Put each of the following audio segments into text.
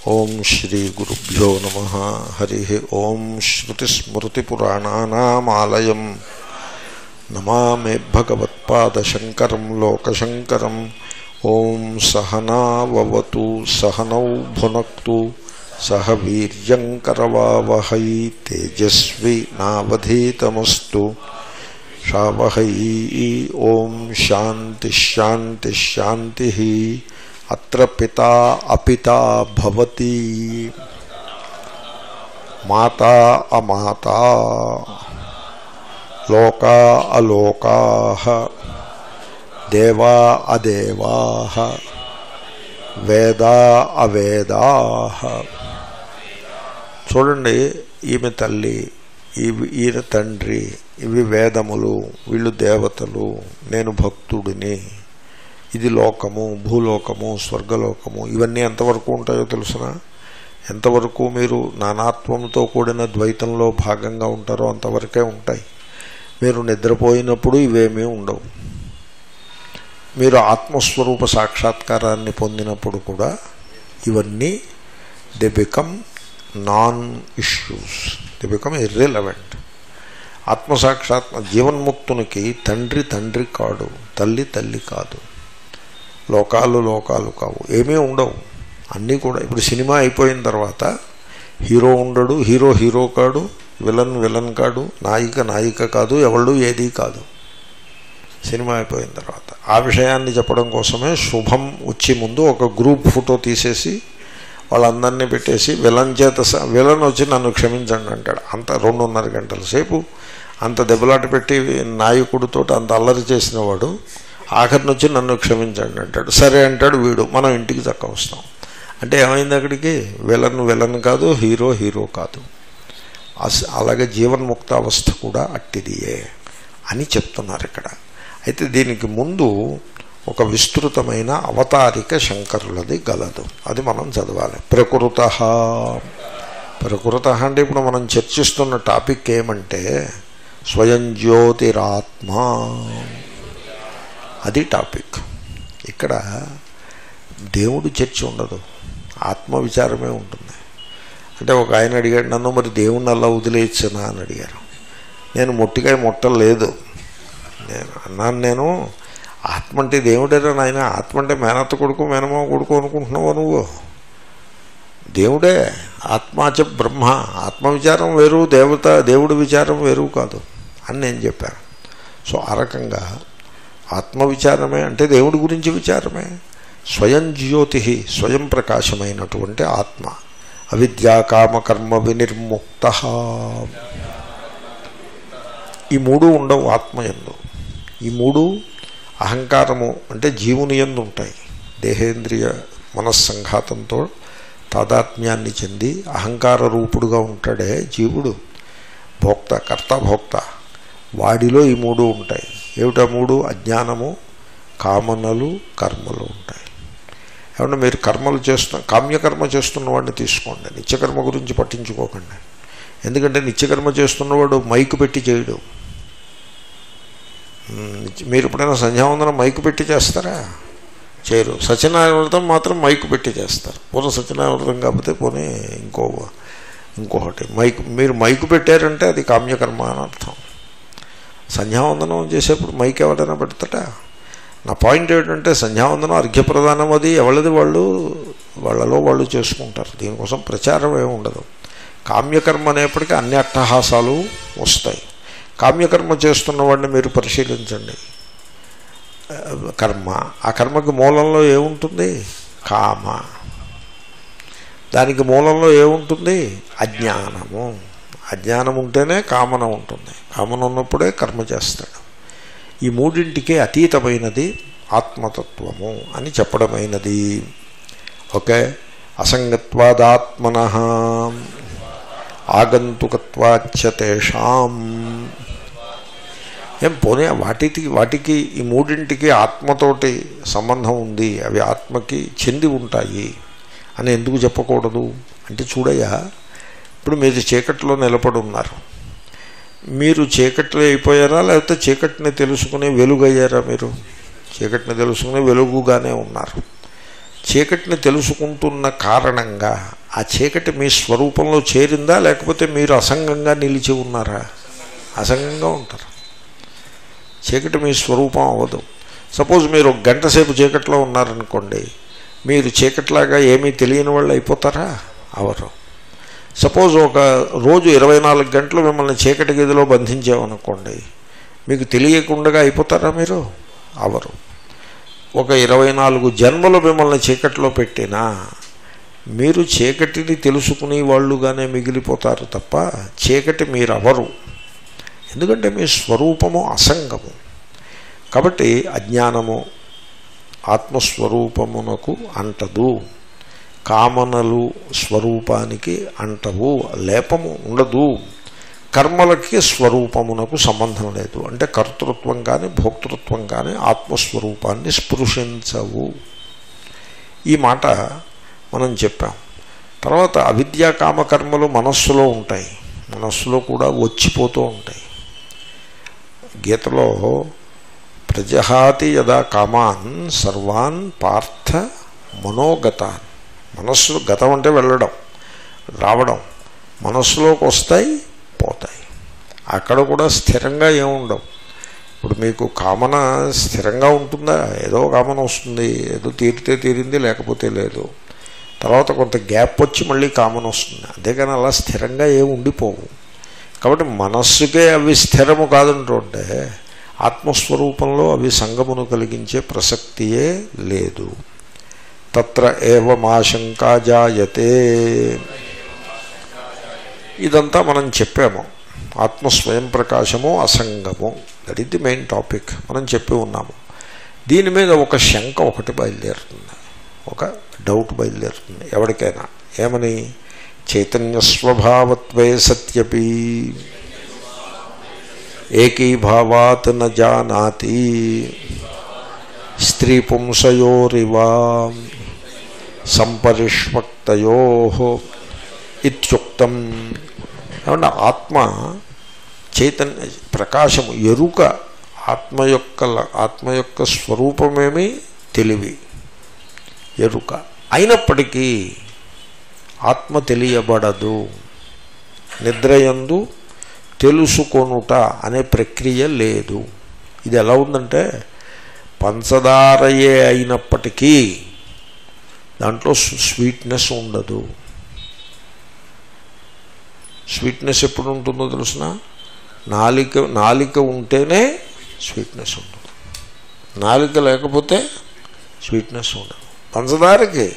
ఓం శ్రీ గురుభ్యో నమ హరి ఓం శ్రుతిస్మృతిపురాణానామాలయం నమామి భగవత్పాదశంకరం లోకశంకరం ఓం సహనావతు సహనౌ భునక్తు సహ వీర్యంకరవావహై తేజస్వి నావధీతమస్తు షావహై ఓం శాంతి శాంతి శాంతి అత్ర పితా అపితా భవతి మాతా అమాతా లోకా అలోకా దేవా అదేవా వేదా అవేదా చూడండి ఈమె తల్లి ఇవి ఈయన తండ్రి ఇవి వేదములు వీళ్ళు దేవతలు నేను భక్తుడిని ఇది లోకము భూలోకము స్వర్గలోకము ఇవన్నీ ఎంతవరకు ఉంటాయో తెలుసిన ఎంతవరకు మీరు నానాత్వంతో కూడిన ద్వైతంలో భాగంగా ఉంటారో అంతవరకే ఉంటాయి మీరు నిద్రపోయినప్పుడు ఇవేమీ ఉండవు మీరు ఆత్మస్వరూప సాక్షాత్కారాన్ని పొందినప్పుడు కూడా ఇవన్నీ they become non issues they become irrelevant ఆత్మసాక్షాత్మ జీవన్ముక్తునికి తండ్రి తండ్రి కాడు తల్లి తల్లి కాదు లోకాలు లోకాలు కావు ఏమీ ఉండవు అన్నీ కూడా ఇప్పుడు సినిమా అయిపోయిన తర్వాత హీరో ఉండడు హీరో హీరో కాడు విలన్ విలన్ కాడు నాయిక నాయిక కాదు ఎవళ్ళు ఏదీ కాదు సినిమా అయిపోయిన తర్వాత ఆ విషయాన్ని చెప్పడం కోసమే శుభం వచ్చి ముందు ఒక గ్రూప్ ఫోటో తీసేసి వాళ్ళందరినీ పెట్టేసి విలన్ చేత విలన్ వచ్చి నన్ను క్షమించండి అంటాడు అంత రెండున్నర గంటల సేపు అంత దెబ్బలాట పెట్టి నాయకుడితో అంత అల్లరి చేసిన వాడు ఆఖరిని వచ్చి నన్ను క్షమించండి అంటాడు సరే అంటాడు వీడు మనం ఇంటికి చక్క వస్తాం అంటే ఏమైంది అక్కడికి విలన్ విలన్ కాదు హీరో హీరో కాదు అలాగే జీవన్ముక్త అవస్థ కూడా అట్టిదియే అని చెప్తున్నారు ఇక్కడ అయితే దీనికి ముందు ఒక విస్తృతమైన అవతారిక శంకరులది గలదు అది మనం చదవాలి ప్రకృత ప్రకృత అంటే ఇప్పుడు మనం చర్చిస్తున్న టాపిక్ ఏమంటే స్వయం జ్యోతిరాత్మ అది టాపిక్ ఇక్కడ దేవుడు చర్చ ఉండదు ఆత్మ విచారమే ఉంటుంది అంటే ఒక ఆయన అడిగాడు నన్ను మరి దేవుణ్ణి అలా వదిలేయచ్చనా అని అడిగారు నేను మొట్టికాయ ముట్టలేదు నేను అన్నాను నేను ఆత్మ అంటే దేవుడేరా నాయన ఆత్మ అంటే మేనత్త కొడుకు మేనమావ కొడుకు అనుకుంటున్నావు నువ్వు దేవుడే ఆత్మాచ బ్రహ్మ ఆత్మ విచారం వేరు దేవత దేవుడి విచారం వేరు కాదు అని నేను చెప్పాను సో ఆ రకంగా ఆత్మ విచారమే అంటే దేవుడి గురించి విచారమే స్వయం జ్యోతి స్వయం ప్రకాశమైనటువంటి ఆత్మ అవిద్యా కామకర్మ వినిర్ముక్త ఈ మూడు ఉండవు ఆత్మ ఎందు ఈ మూడు అహంకారము అంటే జీవుని ఎందు ఉంటాయి దేహేంద్రియ మనస్సంఘాతంతో తాదాత్మ్యాన్ని చెంది అహంకార రూపుడుగా ఉంటాడే జీవుడు భోక్త కర్త భోక్త వాడిలో ఈ మూడు ఉంటాయి ఏమిటా మూడు అజ్ఞానము కామనలు కర్మలు ఉంటాయి ఏమన్నా మీరు కర్మలు చేస్తున్న కామ్యకర్మ చేస్తున్న వాడిని తీసుకోండి నిత్యకర్మ గురించి పట్టించుకోకండి ఎందుకంటే నిత్యకర్మ చేస్తున్నవాడు మైకు పెట్టి చేయడు మీరు ఎప్పుడైనా సంధ్యావందనం మైకు పెట్టి చేస్తారా చేయరు సత్యనారాయణ వ్రతం మాత్రం మైకు పెట్టి చేస్తారు పూర్వ సత్యనారాయణ వ్రతం కాకపోతే పోనీ ఇంకో ఇంకొకటి మైకు మీరు మైకు పెట్టారంటే అది కామ్యకర్మ అని అర్థం సంధ్యావందనం చేసేప్పుడు మైక్ ఎవరైనా పెడతాడా నా పాయింట్ ఏంటంటే సంధ్యావందనం అర్ఘ్యప్రదానం అది ఎవరిది వాళ్ళు వాళ్ళలో వాళ్ళు చేసుకుంటారు దీనికోసం ప్రచారం ఏమి ఉండదు కామ్యకర్మ అనేప్పటికీ అన్ని అట్టహాసాలు వస్తాయి కామ్యకర్మ చేస్తున్న వాడిని మీరు పరిశీలించండి కర్మ ఆ కర్మకి మూలంలో ఏముంటుంది కామ దానికి మూలంలో ఏముంటుంది అజ్ఞానము అజ్ఞానం ఉంటేనే కామన ఉంటుంది కామన ఉన్నప్పుడే కర్మ చేస్తాడు ఈ మూడింటికి అతీతమైనది ఆత్మతత్వము అని చెప్పడమైనది ఓకే అసంగత్వాదాత్మన ఆగంతుకత్వాచ్యతేషాం ఏం పోనీ వాటికి వాటికి ఈ మూడింటికి ఆత్మతోటి సంబంధం ఉంది అవి ఆత్మకి చెంది ఉంటాయి అని ఎందుకు చెప్పకూడదు అంటే చూడయ్యా ఇప్పుడు మీరు చీకట్లో నిలబడి ఉన్నారు మీరు చీకట్లో అయిపోయారా లేకపోతే చీకటిని తెలుసుకుని వెలుగయ్యారా మీరు చీకటిని తెలుసుకుని వెలుగుగానే ఉన్నారు చీకటిని తెలుసుకుంటున్న కారణంగా ఆ చీకటి మీ స్వరూపంలో చేరిందా లేకపోతే మీరు అసంగంగా నిలిచి ఉన్నారా అసంగంగా ఉంటారు చీకటి మీ స్వరూపం అవ్వదు సపోజ్ మీరు ఒక గంట సేపు చీకట్లో ఉన్నారనుకోండి మీరు చీకట్లాగా ఏమీ తెలియని వాళ్ళు అయిపోతారా అవరు సపోజ్ ఒక రోజు ఇరవై నాలుగు గంటలు మిమ్మల్ని చీకటి గదిలో బంధించామనుకోండి మీకు తెలియకుండా అయిపోతారా మీరు అవరు ఒక ఇరవై నాలుగు జన్మలు మిమ్మల్ని చీకట్లో పెట్టినా మీరు చీకటిని తెలుసుకునే వాళ్ళుగానే మిగిలిపోతారు తప్ప చీకటి మీరు అవరు ఎందుకంటే మీ స్వరూపము అసంగము కాబట్టి అజ్ఞానము ఆత్మస్వరూపమునకు అంటదు కామనలు స్వరూపానికి అంటవు లేపము ఉండదు కర్మలకి స్వరూపమునకు సంబంధం లేదు అంటే కర్తృత్వం కానీ భోక్తృత్వం కానీ ఆత్మస్వరూపాన్ని స్పృశించవు ఈ మాట మనం చెప్పాం తర్వాత అవిద్యా కామకర్మలు మనస్సులో ఉంటాయి మనస్సులో కూడా వచ్చిపోతూ ఉంటాయి గీతలో ప్రజహాతి యదా కామాన్ సర్వాన్ పార్థ మనోగతాన్ మనస్సు గతం అంటే వెళ్ళడం రావడం మనస్సులోకి వస్తాయి పోతాయి అక్కడ కూడా స్థిరంగా ఏముండవు ఇప్పుడు మీకు కామన స్థిరంగా ఉంటుందా ఏదో కామన వస్తుంది ఏదో తీరితే తీరింది లేకపోతే లేదు తర్వాత కొంత గ్యాప్ వచ్చి మళ్ళీ కామన్ వస్తుంది అంతేకాని అలా స్థిరంగా ఏమి ఉండిపోవు కాబట్టి మనస్సుకే అవి స్థిరము కాదంటుంటే ఆత్మస్వరూపంలో అవి సంగమును కలిగించే ప్రసక్తియే లేదు తత్ర ఏవమాశంకా జాయతే ఇదంతా మనం చెప్పాము ఆత్మ స్వయం ప్రకాశము అసంగము that is the main topic మనం చెప్పి ఉన్నాము దీని మీద ఒక శంక ఒకటి బయలుదేరుతుంది ఒక డౌట్ బయలుదేరుతుంది ఎవరికైనా ఏమని చైతన్య స్వభావత్వే సత్యపి ఏకీభావాత్ న జానాతి స్త్రీ పుంసయోరివా సంపరిష్వక్తయో ఇత్యుక్తం ఏమన్నా ఆత్మ చైతన్య ప్రకాశము ఎరుక ఆత్మ యొక్క ల- ఆత్మ యొక్క స్వరూపమేమి తెలివి ఎరుక అయినప్పటికీ ఆత్మ తెలియబడదు నిద్రయందు తెలుసుకొనుట అనే ప్రక్రియ లేదు ఇది ఎలా ఉందంటే పంచదారయే అయినప్పటికీ దాంట్లో స్- స్వీట్నెస్ ఉండదు స్వీట్నెస్ ఎప్పుడు ఉంటుందో తెలుసిన నాలిక నాలిక ఉంటేనే స్వీట్నెస్ ఉంటుంది నాలిక లేకపోతే స్వీట్నెస్ ఉండదు పంచదారకి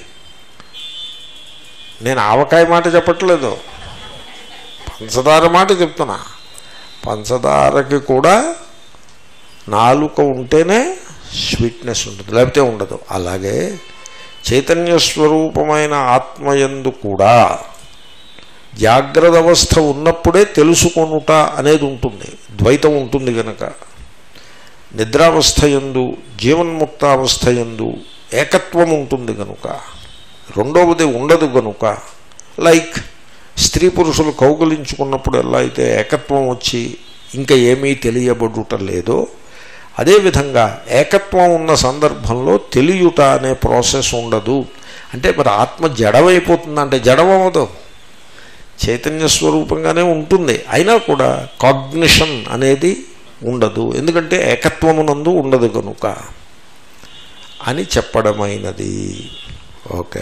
నేను ఆవకాయ మాట చెప్పట్లేదు పంచదార మాట చెప్తున్నా పంచదారకి కూడా నాలుక ఉంటేనే స్వీట్నెస్ ఉంటుంది లేకపోతే ఉండదు అలాగే చైతన్య స్వరూపమైన ఆత్మయందు కూడా జాగ్రత్త అవస్థ ఉన్నప్పుడే తెలుసుకొనుట అనేది ఉంటుంది ద్వైతం ఉంటుంది కనుక నిద్రావస్థ ఎందు జీవన్ముక్తావస్థ ఎందు ఏకత్వం ఉంటుంది కనుక రెండవది ఉండదు కనుక లైక్ స్త్రీ పురుషులు కౌగులించుకున్నప్పుడు ఎలా అయితే ఏకత్వం వచ్చి ఇంకా ఏమీ తెలియబడుట లేదో అదేవిధంగా ఏకత్వం ఉన్న సందర్భంలో తెలియుట అనే ప్రాసెస్ ఉండదు అంటే మరి ఆత్మ జడమైపోతుందంటే జడమవదు చైతన్య స్వరూపంగానే ఉంటుంది అయినా కూడా కాగ్నిషన్ అనేది ఉండదు ఎందుకంటే ఏకత్వమునందు ఉండదు కనుక అని చెప్పడమైనది ఓకే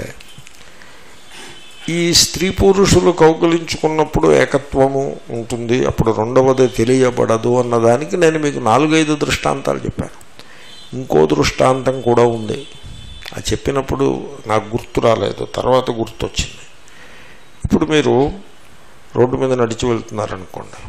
ఈ స్త్రీ పురుషులు కౌగులించుకున్నప్పుడు ఏకత్వము ఉంటుంది అప్పుడు రెండవది తెలియబడదు అన్నదానికి నేను మీకు నాలుగైదు దృష్టాంతాలు చెప్పాను ఇంకో దృష్టాంతం కూడా ఉంది అది చెప్పినప్పుడు నాకు గుర్తు రాలేదు తర్వాత గుర్తొచ్చింది ఇప్పుడు మీరు రోడ్డు మీద నడిచి వెళ్తున్నారనుకోండి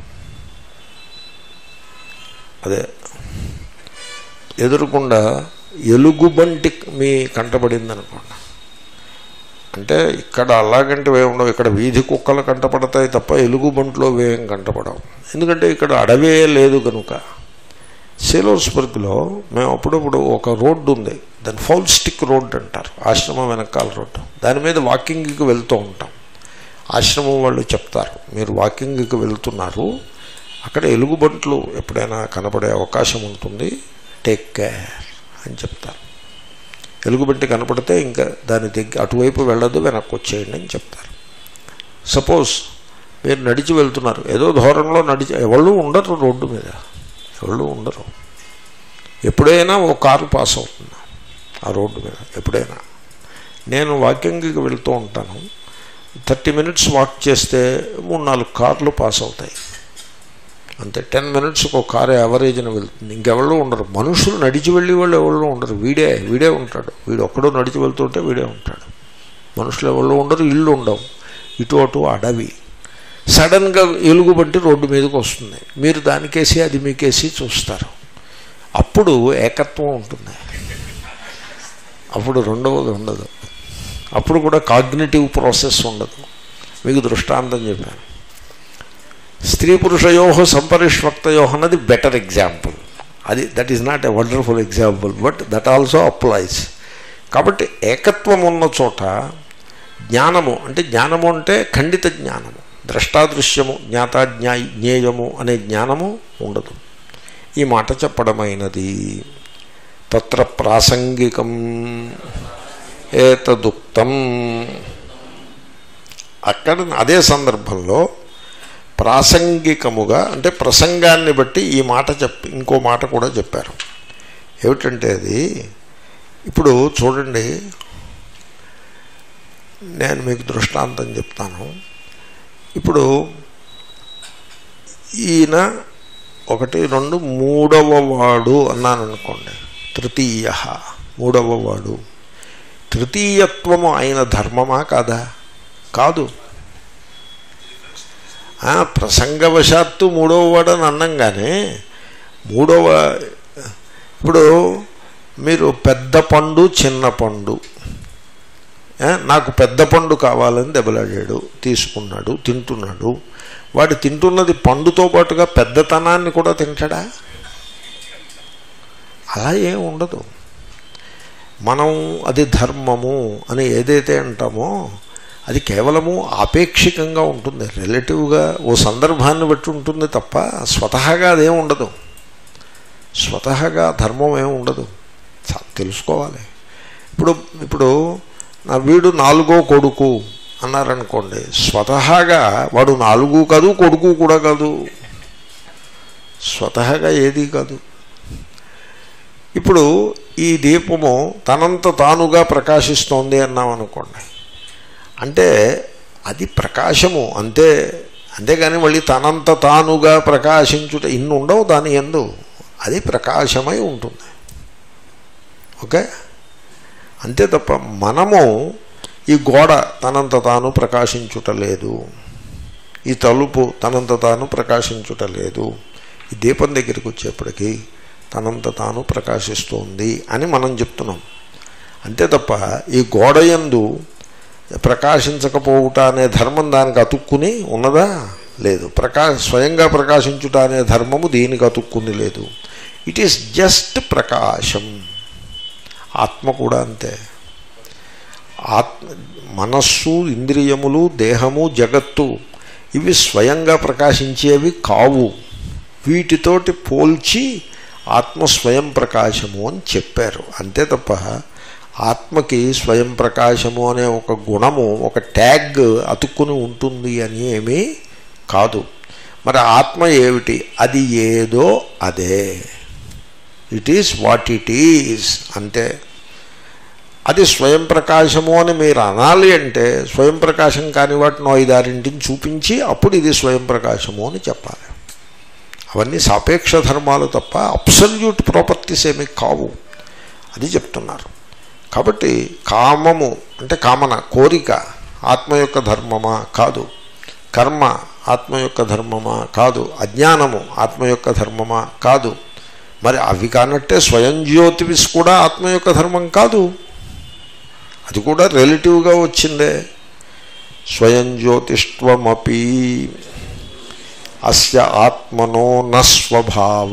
అదే ఎదురుకుండా ఎలుగుబంటి మీ కంటపడింది అనుకోండి అంటే ఇక్కడ అలాగంటే వేయం ఉండవు ఇక్కడ వీధి కుక్కలు కంటపడతాయి తప్ప ఎలుగుబంట్లో వేయం కంటపడవు ఎందుకంటే ఇక్కడ అడవే లేదు కనుక సేలోస్బర్గ్లో మేము అప్పుడప్పుడు ఒక రోడ్డు ఉంది దాని ఫౌల్ స్టిక్ రోడ్ అంటారు ఆశ్రమం వెనకాల రోడ్డు దాని మీద వాకింగ్కి వెళ్తూ ఉంటాం ఆశ్రమం వాళ్ళు చెప్తారు మీరు వాకింగ్కి వెళ్తున్నారు అక్కడ ఎలుగుబంట్లు ఎప్పుడైనా కనపడే అవకాశం ఉంటుంది టేక్ కేర్ అని చెప్తారు ఎలుగుబంటి కనపడితే ఇంకా దాని దగ్గర అటువైపు వెళ్ళదు వెనక్కి వచ్చేయండి అని చెప్తారు సపోజ్ మీరు నడిచి వెళ్తున్నారు ఏదో దూరంలో నడిచి ఎవళ్ళు ఉండరు రోడ్డు మీద ఎవళ్ళు ఉండరు ఎప్పుడైనా ఓ కారు పాస్ అవుతుంది ఆ రోడ్డు మీద ఎప్పుడైనా నేను వాకింగ్కి వెళ్తూ ఉంటాను థర్టీ మినిట్స్ వాక్ చేస్తే మూడు నాలుగు కార్లు పాస్ అవుతాయి అంతే టెన్ మినిట్స్కి ఒక కారు యావరేజ్ని వెళ్తుంది ఇంకెవళ్ళు ఉండరు మనుషులు నడిచి వెళ్ళి వాళ్ళు ఎవరు ఉండరు వీడే వీడే ఉంటాడు వీడు ఒక్కడో నడిచి వెళ్తుంటే వీడే ఉంటాడు మనుషులు ఎవరు ఉండరు ఇళ్ళు ఉండవు ఇటు అటు అడవి సడన్గా ఎలుగుబంటి రోడ్డు మీదకి వస్తుంది మీరు దానికేసి అది మీకేసి చూస్తారు అప్పుడు ఏకత్వం ఉంటుంది అప్పుడు రెండవది ఉండదు అప్పుడు కూడా కాగ్నిటివ్ ప్రాసెస్ ఉండదు మీకు దృష్టాంతం చెప్పాను స్త్రీ పురుషయో సంపరిష్వక్తయో అన్నది బెటర్ ఎగ్జాంపుల్ అది that is not a wonderful example but that also applies కాబట్టి ఏకత్వం ఉన్న చోట జ్ఞానము అంటే జ్ఞానము అంటే ఖండిత జ్ఞానము ద్రష్టాదృశ్యము జ్ఞాత జ్ఞా జ్ఞేయము అనే జ్ఞానము ఉండదు ఈ మాట చెప్పడమైనది తత్ర ప్రాసంగికం ఏతదుక్తం అక్కడ అదే సందర్భంలో ప్రాసంగికముగా అంటే ప్రసంగాన్ని బట్టి ఈ మాట చెప్పి ఇంకో మాట కూడా చెప్పారు ఏమిటంటే అది ఇప్పుడు చూడండి నేను మీకు దృష్టాంతం చెప్తాను ఇప్పుడు ఈయన ఒకటి రెండు మూడవ వాడు అన్నాను అనుకోండి తృతీయ మూడవ వాడు తృతీయత్వము అయిన ధర్మమా కాదా కాదు ప్రసంగవశాత్తు మూడవ వాడు అని అన్నంగానే మూడవ ఇప్పుడు మీరు పెద్ద పండు చిన్న పండు నాకు పెద్ద పండు కావాలని దెబ్బలాడాడు తీసుకున్నాడు తింటున్నాడు వాడు తింటున్నది పండుతో పాటుగా పెద్దతనాన్ని కూడా తింటాడా అలా ఏం ఉండదు మనం అది ధర్మము అని ఏదైతే అంటామో అది కేవలము ఆపేక్షికంగా ఉంటుంది రిలేటివ్గా ఓ సందర్భాన్ని బట్టి ఉంటుంది తప్ప స్వతహాగా అదేం ఉండదు స్వతహాగా ధర్మం ఏమి ఉండదు తెలుసుకోవాలి ఇప్పుడు ఇప్పుడు నా వీడు నాలుగో కొడుకు అన్నారనుకోండి స్వతహాగా వాడు నాలుగు కాదు కొడుకు కూడా కాదు స్వతహాగా ఏది కాదు ఇప్పుడు ఈ దీపము తనంత తానుగా ప్రకాశిస్తోంది అన్నాం అనుకోండి అంటే అది ప్రకాశము అంతే అంతేగాని మళ్ళీ తనంత తానుగా ప్రకాశించుట ఇన్ని ఉండవు దాని ఎందు అది ప్రకాశమై ఉంటుంది ఓకే అంతే తప్ప మనము ఈ గోడ తనంత తాను ప్రకాశించుట లేదు ఈ తలుపు తనంత తాను ప్రకాశించుట లేదు ఈ దీపం దగ్గరికి వచ్చేప్పటికీ తనంత తాను ప్రకాశిస్తోంది అని మనం చెప్తున్నాం అంతే తప్ప ఈ గోడ యందు ప్రకాశించకపోవుట అనే ధర్మం దానికి అతుక్కుని ఉన్నదా లేదు ప్రకా స్వయంగా ప్రకాశించుట అనే ధర్మము దీనికి అతుక్కుని లేదు ఇట్ ఈస్ జస్ట్ ప్రకాశం ఆత్మ కూడా అంతే ఆత్మ మనస్సు ఇంద్రియములు దేహము జగత్తు ఇవి స్వయంగా ప్రకాశించేవి కావు వీటితోటి పోల్చి ఆత్మ స్వయం ప్రకాశము అని చెప్పారు అంతే తప్ప ఆత్మకి స్వయం ప్రకాశము అనే ఒక గుణము ఒక ట్యాగ్ అతుక్కుని ఉంటుంది అని ఏమీ కాదు మరి ఆత్మ ఏమిటి అది ఏదో అదే it is what it is అంతే అది స్వయం ప్రకాశము అని మీరు అనాలి అంటే స్వయం ప్రకాశం కాని వాటిని ఐదారింటిని చూపించి అప్పుడు ఇది స్వయం ప్రకాశము అని చెప్పాలి అవన్నీ సాపేక్ష ధర్మాలు తప్ప అబ్సల్యూట్ ప్రాపర్టీస్ ఏమీ కావు అది చెప్తున్నారు కాబట్టి కామము అంటే కామన కోరిక ఆత్మ యొక్క ధర్మమా కాదు కర్మ ఆత్మ యొక్క ధర్మమా కాదు అజ్ఞానము ఆత్మ యొక్క ధర్మమా కాదు మరి అవి కానట్టే స్వయం జ్యోతివిస్ కూడా ఆత్మ యొక్క ధర్మం కాదు అది కూడా రిలేటివ్గా వచ్చిందే స్వయం జ్యోతిష్వమపి అస్య ఆత్మనో నస్వభావ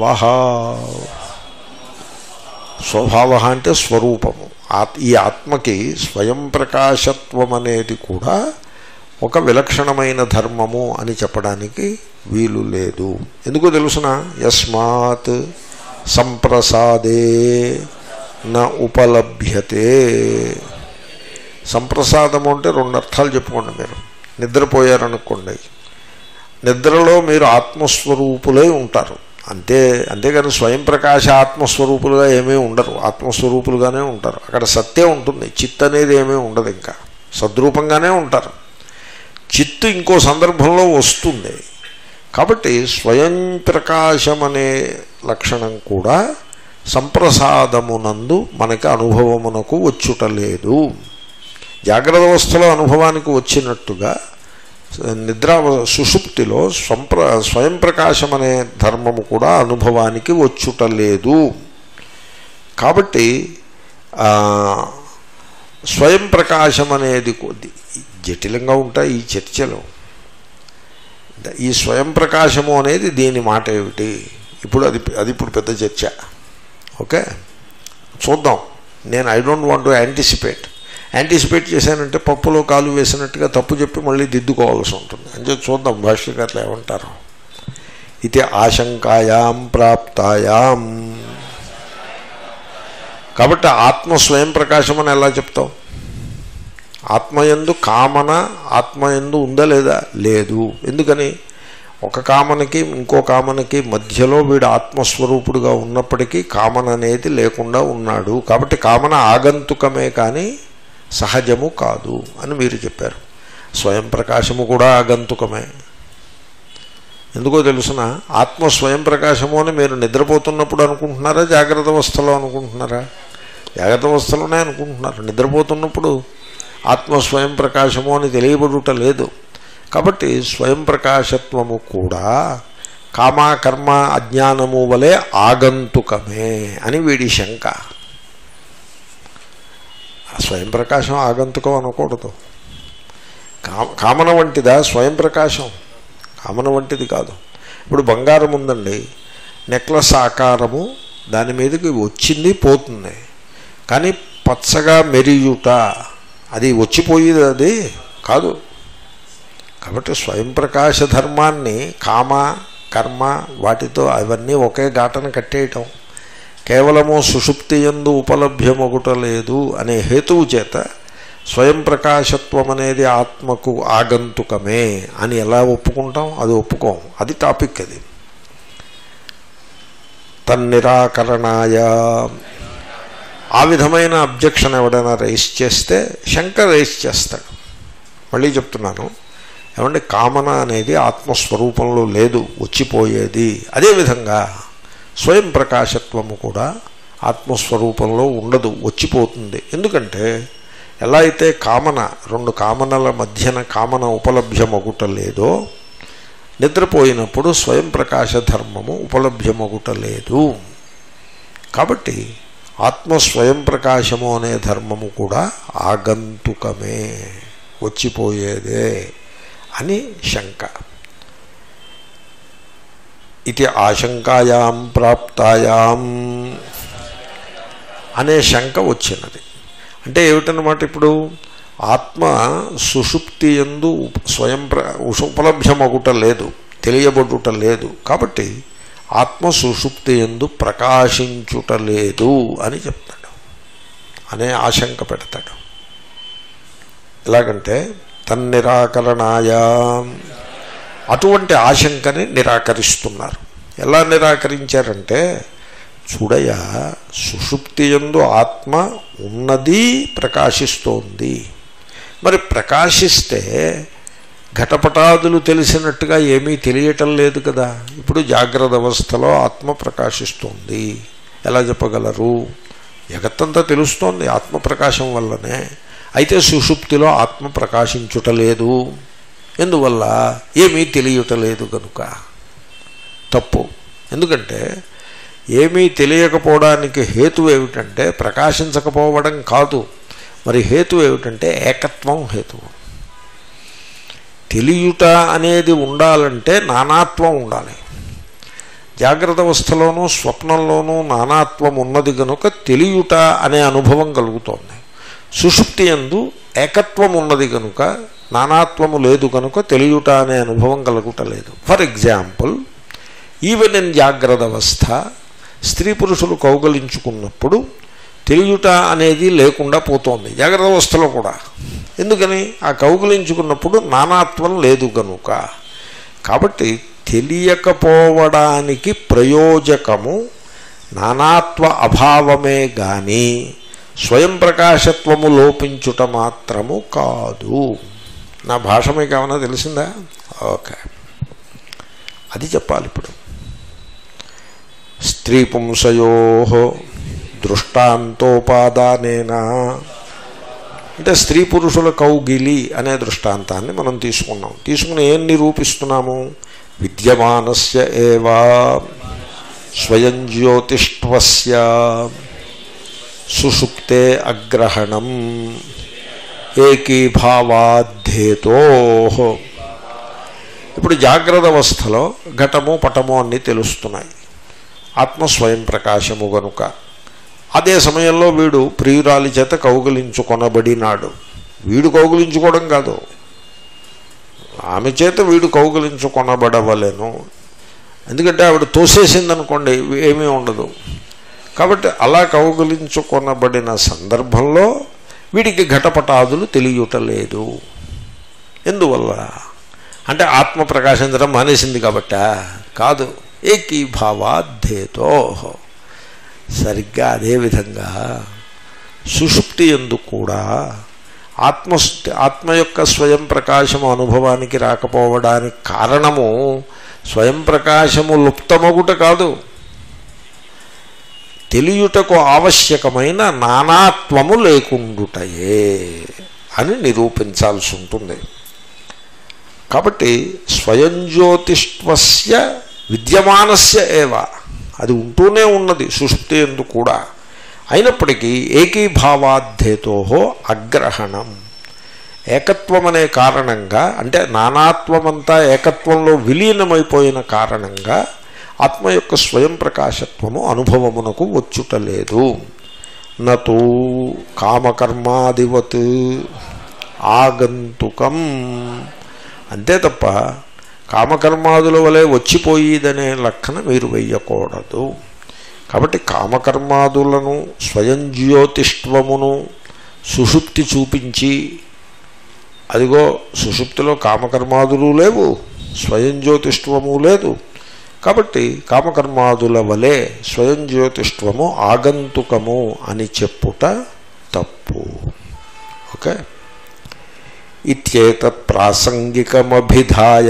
స్వభావ అంటే స్వరూపము ఆత్ ఈ ఆత్మకి స్వయం ప్రకాశత్వం అనేది కూడా ఒక విలక్షణమైన ధర్మము అని చెప్పడానికి వీలు లేదు ఎందుకో తెలుసిన యస్మాత్ సంప్రసాదే నా ఉపలభ్యతే సంప్రసాదము అంటే రెండు అర్థాలు చెప్పుకోండి మీరు నిద్రపోయారనుకోండి నిద్రలో మీరు ఆత్మస్వరూపులై ఉంటారు అంతే అంతేగాని స్వయం ప్రకాశ ఆత్మస్వరూపులుగా ఏమీ ఉండరు ఆత్మస్వరూపులుగానే ఉంటారు అక్కడ సత్యం ఉంటుంది చిత్ అనేది ఏమీ ఉండదు ఇంకా సద్రూపంగానే ఉంటారు చిత్తు ఇంకో సందర్భంలో వస్తుంది కాబట్టి స్వయం ప్రకాశం అనే లక్షణం కూడా సంప్రసాదమునందు మనకి అనుభవమునకు వచ్చుటలేదు జాగ్రత్త అవస్థలో అనుభవానికి వచ్చినట్టుగా నిద్ర సుషుప్తిలో స్వంప్ర స్వయం ప్రకాశం అనే ధర్మము కూడా అనుభవానికి వచ్చుటలేదు కాబట్టి ఆ, స్వయం ప్రకాశం అనేది కొద్ది జటిలంగా ఉంటాయి ఈ చర్చలు ఈ స్వయం ప్రకాశము అనేది దీని మాట ఏమిటి ఇప్పుడు అది అది ఇప్పుడు పెద్ద చర్చ ఓకే చూద్దాం నేను I don't want to anticipate anticipate చేశానంటే పప్పులో కాలు వేసినట్టుగా తప్పు చెప్పి మళ్ళీ దిద్దుకోవాల్సి ఉంటుంది అని చెప్పి చూద్దాం భాష్యకర్లు ఏమంటారు ఇది ఆశంకాయాం ప్రాప్తాయాం కాబట్టి ఆత్మ స్వయం ప్రకాశం అని ఎలా చెప్తాం ఆత్మయందు కామన ఆత్మయందు ఉందా లేదా లేదు ఎందుకని ఒక కామనకి ఇంకో కామనకి మధ్యలో వీడు ఆత్మస్వరూపుడుగా ఉన్నప్పటికీ కామన అనేది లేకుండా ఉన్నాడు కాబట్టి కామన ఆగంతుకమే కానీ సహజము కాదు అని మీరు చెప్పారు స్వయం ప్రకాశము కూడా ఆగంతుకమే ఎందుకో తెలుసిన ఆత్మ స్వయం ప్రకాశము అని మీరు నిద్రపోతున్నప్పుడు అనుకుంటున్నారా జాగ్రత్త అవస్థలో అనుకుంటున్నారా జాగ్రత్త అవస్థలోనే అనుకుంటున్నారు నిద్రపోతున్నప్పుడు ఆత్మ స్వయం ప్రకాశము అని తెలియబడుట లేదు కాబట్టి స్వయం ప్రకాశత్వము కూడా కామ కర్మ అజ్ఞానము వలె ఆగంతుకమే అని వీడి శంక ఆ స్వయం ప్రకాశం ఆగంతుకం అనకూడదు కా కామన వంటిదా స్వయం ప్రకాశం కామన వంటిది కాదు ఇప్పుడు బంగారం ఉందండి నెక్లెస్ ఆకారము దాని మీదకి వచ్చింది పోతుంది కానీ పచ్చగా మెరియుట అది వచ్చిపోయేది అది కాదు కాబట్టి స్వయం ప్రకాశ ధర్మాన్ని కామ కర్మ వాటితో అవన్నీ ఒకే ఘాటన కట్టేయటం కేవలము సుషుప్తి ఎందు ఉపలభ్యమొగుట లేదు అనే హేతువు చేత స్వయం ప్రకాశత్వం అనేది ఆత్మకు ఆగంతుకమే అని ఎలా ఒప్పుకుంటాం అది ఒప్పుకోం అది టాపిక్ అది తన్నిరాకరణాయ ఆ విధమైన అబ్జెక్షన్ ఎవడైనా రైస్ చేస్తే శంకర్ రైస్ చేస్తాడు మళ్ళీ చెప్తున్నాను ఏమంటే కామన అనేది ఆత్మస్వరూపంలో లేదు వచ్చిపోయేది అదేవిధంగా స్వయం ప్రకాశత్వము కూడా ఆత్మస్వరూపంలో ఉండదు వచ్చిపోతుంది ఎందుకంటే ఎలా అయితే కామన రెండు కామనల మధ్యన కామన ఉపలభ్యమగుట లేదో నిద్రపోయినప్పుడు స్వయం ప్రకాశ ధర్మము ఉపలభ్యమగుట లేదు కాబట్టి ఆత్మ స్వయం ప్రకాశము అనే ధర్మము కూడా ఆగంతుకమే వచ్చిపోయేదే అని శంక ఇది ఆశంకాయాం ప్రాప్తాయాం అనే శంక వచ్చినది అంటే ఏమిటన్నమాట ఇప్పుడు ఆత్మ సుషుప్తి ఎందు స్వయం ప్ర ఉపలభ్యమగుట లేదు తెలియబడుట లేదు కాబట్టి ఆత్మ సుషుప్తి ఎందు ప్రకాశించుట లేదు అని చెప్తాడు అనే ఆశంక పెడతాడు ఎలాగంటే తన్నిరాకరణాయ అటువంటి ఆశంకని నిరాకరిస్తున్నారు ఎలా నిరాకరించారంటే చూడయ సుషుప్తి ఎందు ఆత్మ ఉన్నది ప్రకాశిస్తోంది మరి ప్రకాశిస్తే ఘటపటాదులు తెలిసినట్టుగా ఏమీ తెలియటం లేదు కదా ఇప్పుడు జాగ్రత్త అవస్థలో ఆత్మ ప్రకాశిస్తుంది ఎలా చెప్పగలరు జగత్తంతా తెలుస్తోంది ఆత్మ ప్రకాశం వల్లనే అయితే సుషుప్తిలో ఆత్మ ప్రకాశించుటలేదు ఎందువల్ల ఏమీ తెలియటలేదు కనుక తప్పు ఎందుకంటే ఏమీ తెలియకపోవడానికి హేతు ఏమిటంటే ప్రకాశించకపోవడం కాదు మరి హేతు ఏమిటంటే ఏకత్వం హేతువు తెలియుట అనేది ఉండాలంటే నానాత్వం ఉండాలి జాగ్రత్త అవస్థలోనూ స్వప్నంలోనూ నానాత్వం ఉన్నది కనుక తెలియుట అనే అనుభవం కలుగుతోంది సుషుప్తి ఎందు ఏకత్వం ఉన్నది కనుక నానాత్వము లేదు కనుక తెలియుట అనే అనుభవం కలుగుటలేదు ఫర్ ఎగ్జాంపుల్ ఈవెన్ ఇన్ జాగ్రత్త అవస్థ స్త్రీ పురుషులు కౌగలించుకున్నప్పుడు తెలియట అనేది లేకుండా పోతోంది జాగ్రత్త అవస్థలో కూడా ఎందుకని ఆ కౌగులించుకున్నప్పుడు నానాత్వం లేదు కనుక కాబట్టి తెలియకపోవడానికి ప్రయోజకము నానాత్వ అభావమే గాని స్వయం ప్రకాశత్వము లోపించుట మాత్రము కాదు నా భాష మీకు ఏమైనా తెలిసిందా ఓకే అది చెప్పాలి ఇప్పుడు స్త్రీ పుంసయో దృష్టాంతోపాదానేనా అంటే స్త్రీ పురుషుల కౌగిలి అనే దృష్టాంతాన్ని మనం తీసుకున్నాం తీసుకుని ఏం నిరూపిస్తున్నాము విద్యమానస్య ఏవా స్వయం జ్యోతిష్వస్య సుషుప్తే అగ్రహణం ఏకీభావాద్ధేతో ఇప్పుడు జాగ్రత్త అవస్థలో ఘటము పటము అన్నీ తెలుస్తున్నాయి ఆత్మ స్వయం ప్రకాశము గనుక అదే సమయంలో వీడు ప్రియురాలి చేత కౌగిలించుకొనబడినాడు వీడు కౌగిలించుకోవడం కాదు ఆమె చేత వీడు కౌగిలించుకొనబడవలేను ఎందుకంటే ఆవిడ తోసేసిందనుకోండి ఏమీ ఉండదు కాబట్టి అలా కౌగిలించుకొనబడిన సందర్భంలో వీడికి ఘటపటాదులు తెలియటలేదు ఎందువల్ల అంటే ఆత్మ ప్రకాశించడం మానేసింది కాబట్ట కాదు ఏకీభావాద్ధేతో సరిగ్గా అదేవిధంగా సుషుప్తి ఎందు కూడా ఆత్మ ఆత్మ యొక్క స్వయం ప్రకాశము అనుభవానికి రాకపోవడానికి కారణము స్వయం ప్రకాశము లుప్తమగుట కాదు తెలియుటకు ఆవశ్యకమైన నానాత్వము లేకుండుటయే అని నిరూపించాల్సి ఉంటుంది కాబట్టి స్వయం జ్యోతిష్వస్య విద్యమానస్య ఏవ అది ఉంటూనే ఉన్నది సుషుప్తి ఎందు కూడా అయినప్పటికీ ఏకీభావాధ్యేతో అగ్రహణం ఏకత్వం అనే కారణంగా అంటే నానాత్వమంతా ఏకత్వంలో విలీనమైపోయిన కారణంగా ఆత్మ యొక్క స్వయం ప్రకాశత్వము అనుభవమునకు వచ్చుటలేదు నతు కామకర్మాదివత్ ఆగంతుకం అంతే తప్ప కామకర్మాదుల వలె వచ్చిపోయిదనే లక్షణ మీరు వెయ్యకూడదు కాబట్టి కామకర్మాదులను స్వయం జ్యోతిష్వమును సుషుప్తి చూపించి అదిగో సుషుప్తిలో కామకర్మాదులు లేవు స్వయం జ్యోతిష్వము లేదు కాబట్టి కామకర్మాదుల వలె స్వయం జ్యోతిష్వము ఆగంతుకము అని చెప్పుట తప్పు ఓకే ఇత్యేతత్ ప్రాసంగికమభిధాయ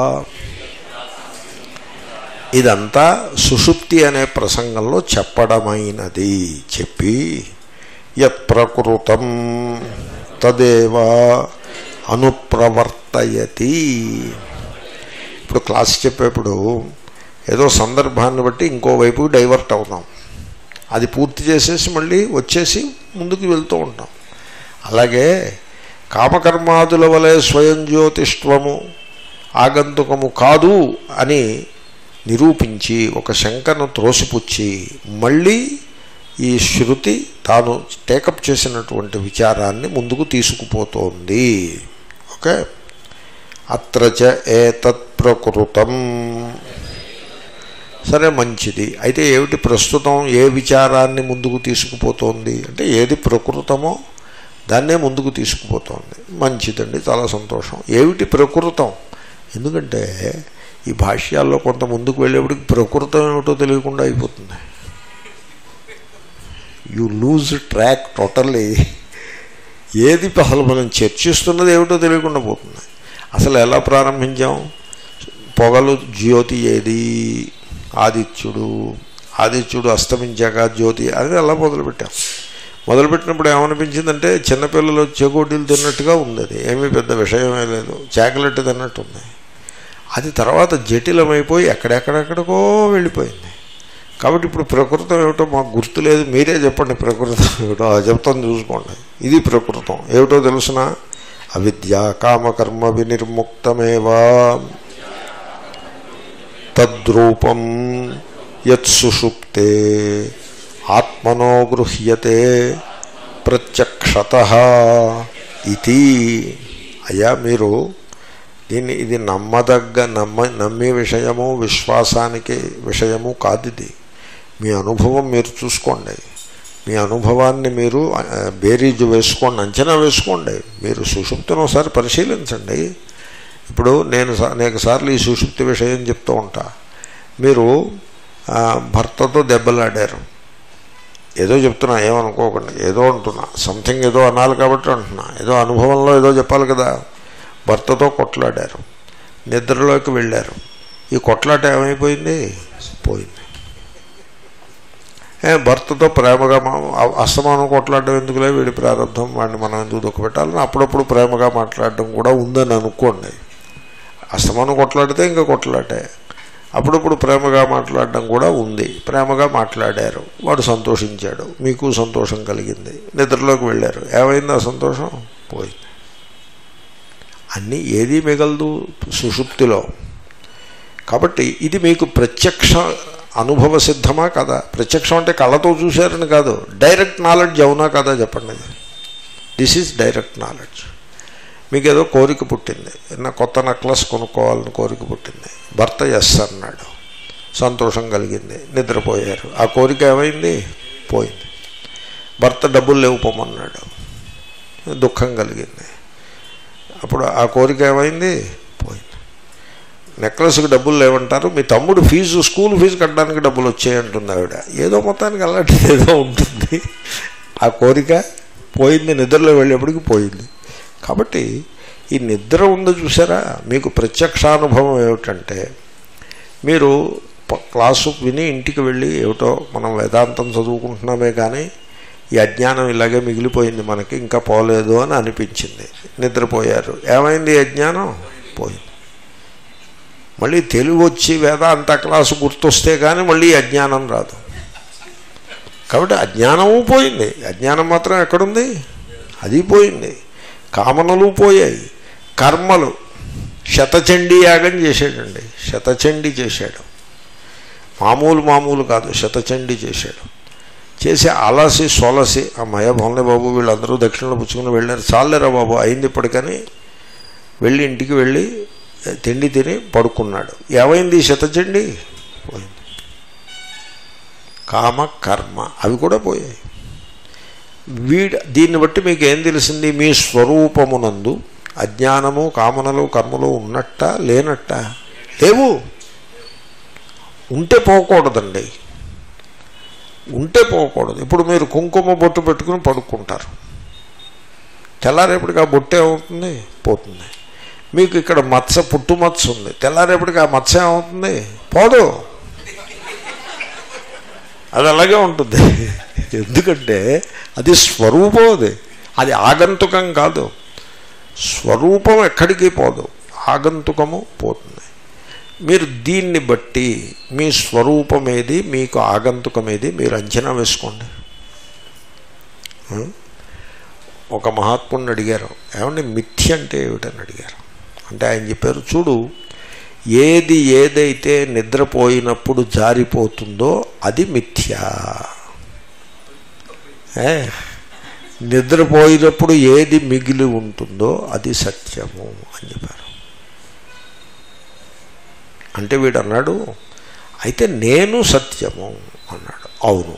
ఇదంతా సుషుప్తి అనే ప్రసంగంలో చెప్పడమైనది చెప్పి యత్ ప్రకృతం తదేవ అనుప్రవర్తయతి ఇప్పుడు క్లాస్ చెప్పేప్పుడు ఏదో సందర్భాన్ని బట్టి ఇంకోవైపు డైవర్ట్ అవుతాం అది పూర్తి చేసేసి మళ్ళీ వచ్చేసి ముందుకు వెళ్తూ ఉంటాం అలాగే కామకర్మాదుల వలె స్వయం జ్యోతిష్వము ఆగంతుకము కాదు అని నిరూపించి ఒక శంకను త్రోసిపుచ్చి మళ్ళీ ఈ శృతి తాను టేకప్ చేసినటువంటి విచారాన్ని ముందుకు తీసుకుపోతోంది ఓకే అత్ర చ ఏతత్ ప్రకృతం సరే మంచిది అయితే ఏమిటి ప్రస్తుతం ఏ విచారాన్ని ముందుకు తీసుకుపోతోంది అంటే ఏది ప్రకృతమో దాన్నే ముందుకు తీసుకుపోతోంది మంచిదండి చాలా సంతోషం ఏమిటి ప్రకృతం ఎందుకంటే ఈ భాష్యాల్లో కొంత ముందుకు వెళ్ళేప్పటికి ప్రకృతం ఏమిటో తెలియకుండా అయిపోతుంది యు లూజ్ ట్రాక్ టోటల్లీ ఏది అసలు మనం చర్చిస్తున్నది ఏమిటో తెలియకుండా పోతుంది అసలు ఎలా ప్రారంభించాం పొగలు జ్యోతి ఏది ఆదిత్యుడు ఆదిత్యుడు అస్తమించాక జ్యోతి అది అలా మొదలుపెట్టాం మొదలుపెట్టినప్పుడు ఏమనిపించిందంటే చిన్నపిల్లలు చెగోడీలు తిన్నట్టుగా ఉంది అది ఏమీ పెద్ద విషయమే లేదు చాకలెట్ తిన్నట్టు ఉంది అది తర్వాత జటిలమైపోయి ఎక్కడెక్కడెక్కడికో వెళ్ళిపోయింది కాబట్టి ఇప్పుడు ప్రకృతం ఏమిటో మాకు గుర్తులేదు మీరే చెప్పండి ప్రకృతం ఏమిటో చెప్తాను చూసుకోండి ఇది ప్రకృతం ఏమిటో తెలుసిన అవిద్య కామకర్మ వినిర్ముక్తమేవా తద్రూపం యత్సుషుప్తే ఆత్మనో గృహ్యతే ప్రత్యక్షత ఇది అయ్యా మీరు దీన్ని ఇది నమ్మదగ్గ నమ్మ నమ్మే విషయము విశ్వాసానికి విషయము కాదు ఇది మీ అనుభవం మీరు చూసుకోండి మీ అనుభవాన్ని మీరు ఆ, బేరీజు వేసుకోండి అంచనా వేసుకోండి మీరు సుషుప్తిని ఒకసారి పరిశీలించండి ఇప్పుడు నేను సా- అనేక సార్లు ఈ సుషుప్తి విషయం చెప్తూ ఉంటా మీరు ఆ, భర్తతో దెబ్బలాడారు ఏదో చెప్తున్నా ఏమనుకోకండి ఏదో అంటున్నా సంథింగ్ ఏదో అనాలి కాబట్టి అంటున్నా ఏదో అనుభవంలో ఏదో చెప్పాలి కదా భర్తతో కొట్లాడారు నిద్రలోకి వెళ్ళారు ఈ కొట్లాట ఏమైపోయింది పోయింది ఏ భర్తతో ప్రేమగా మా- అ- అస్తమానం కొట్లాడడం ఎందుకులే వీడి ప్రారంభం వాడిని మనం ఎందుకు దుఃఖపెట్టాలని అప్పుడప్పుడు ప్రేమగా మాట్లాడడం కూడా ఉందని అనుకోండి అస్తమానం కొట్లాడితే ఇంకా కొట్లాటే అప్పుడప్పుడు ప్రేమగా మాట్లాడడం కూడా ఉంది ప్రేమగా మాట్లాడారు వాడు సంతోషించాడు మీకు సంతోషం కలిగింది నిద్రలోకి వెళ్ళారు ఏమైంది ఆ సంతోషం పోయింది అన్నీ ఏదీ మిగలదు సుషుప్తిలో కాబట్టి ఇది మీకు ప్రత్యక్ష అనుభవ సిద్ధమా కదా ప్రత్యక్షం అంటే కళ్ళతో చూశారని కాదు డైరెక్ట్ నాలెడ్జ్ అవునా కదా చెప్పండి దిస్ ఈజ్ డైరెక్ట్ నాలెడ్జ్ మీకు ఏదో కోరిక పుట్టింది నా కొత్త నెక్లెస్ కొనుక్కోవాలని కోరిక పుట్టింది భర్త ఎస్ అన్నాడు సంతోషం కలిగింది నిద్రపోయారు ఆ కోరిక ఏమైంది పోయింది భర్త డబ్బులు లేవు పొమ్మన్నాడు దుఃఖం కలిగింది అప్పుడు ఆ కోరిక ఏమైంది పోయింది నెక్లెస్కి డబ్బులు లేవంటారు మీ తమ్ముడు ఫీజు స్కూల్ ఫీజు కట్టడానికి డబ్బులు వచ్చాయంటుంది ఆవిడ ఏదో మొత్తానికి అలాంటిది ఏదో ఉంటుంది ఆ కోరిక పోయింది నిద్రలో వెళ్ళేప్పటికి పోయింది కాబట్టి ఈ నిద్ర ఉంది చూసారా మీకు ప్రత్యక్షానుభవం ఏమిటంటే మీరు ప- క్లాసు విని ఇంటికి వెళ్ళి ఏమిటో మనం వేదాంతం చదువుకుంటున్నామే కానీ ఈ అజ్ఞానం ఇలాగే మిగిలిపోయింది మనకి ఇంకా పోలేదు అని అనిపించింది నిద్రపోయారు ఏమైంది ఈ అజ్ఞానం పోయింది మళ్ళీ తెలుగు వచ్చి వేదాంత క్లాసు గుర్తొస్తే కానీ మళ్ళీ ఈ అజ్ఞానం రాదు కాబట్టి అజ్ఞానము పోయింది అజ్ఞానం మాత్రం ఎక్కడుంది అది పోయింది కామనలు పోయాయి కర్మలు శతచండీ యాగం చేశాడండి శతచండీ చేశాడు మామూలు మామూలు కాదు శతచండీ చేశాడు చేసి అలసి సొలసి అమ్మయ్య భవన్లే బాబు వీళ్ళందరూ దక్షిణలో పుచ్చుకుని వెళ్ళారు చాలేరా బాబు అయింది ఇప్పటికని వెళ్ళి ఇంటికి వెళ్ళి తిండి తిని పడుకున్నాడు ఏమైంది ఈ శతచండి పోయింది కామ కర్మ అవి కూడా పోయాయి వీడ్ దీన్ని బట్టి మీకు ఏం తెలిసింది మీ స్వరూపమునందు అజ్ఞానము కామనలు కర్మలు ఉన్నట్ట లేనట్ట లేవు ఉంటే పోకూడదండి ఉంటే పోకూడదు ఇప్పుడు మీరు కుంకుమ బొట్టు పెట్టుకుని పడుకుంటారు తెల్లారేపటికి ఆ బొట్టు ఏమవుతుంది పోతుంది మీకు ఇక్కడ మత్స పుట్టు మత్స ఉంది తెల్లారేపటికి ఆ మత్స ఏమవుతుంది పోదు అది అలాగే ఉంటుంది ఎందుకంటే అది స్వరూపం అది అది ఆగంతుకం కాదు స్వరూపం ఎక్కడికి పోదు ఆగంతుకము పోతుంది మీరు దీన్ని బట్టి మీ స్వరూపం ఏది మీకు ఆగంతుకం ఏది మీరు అంచనా వేసుకోండి ఆ? ఒక మహాత్ముడిని అడిగారు ఏమంటే మిథ్య అంటే ఏమిటని అడిగారు అంటే ఆయన చెప్పారు చూడు ఏది ఏదైతే నిద్రపోయినప్పుడు జారిపోతుందో అది మిథ్య ఏ? నిద్రపోయినప్పుడు ఏది మిగిలి ఉంటుందో అది సత్యము అని చెప్పారు అంటే వీడు అన్నాడు అయితే నేను సత్యము అన్నాడు అవును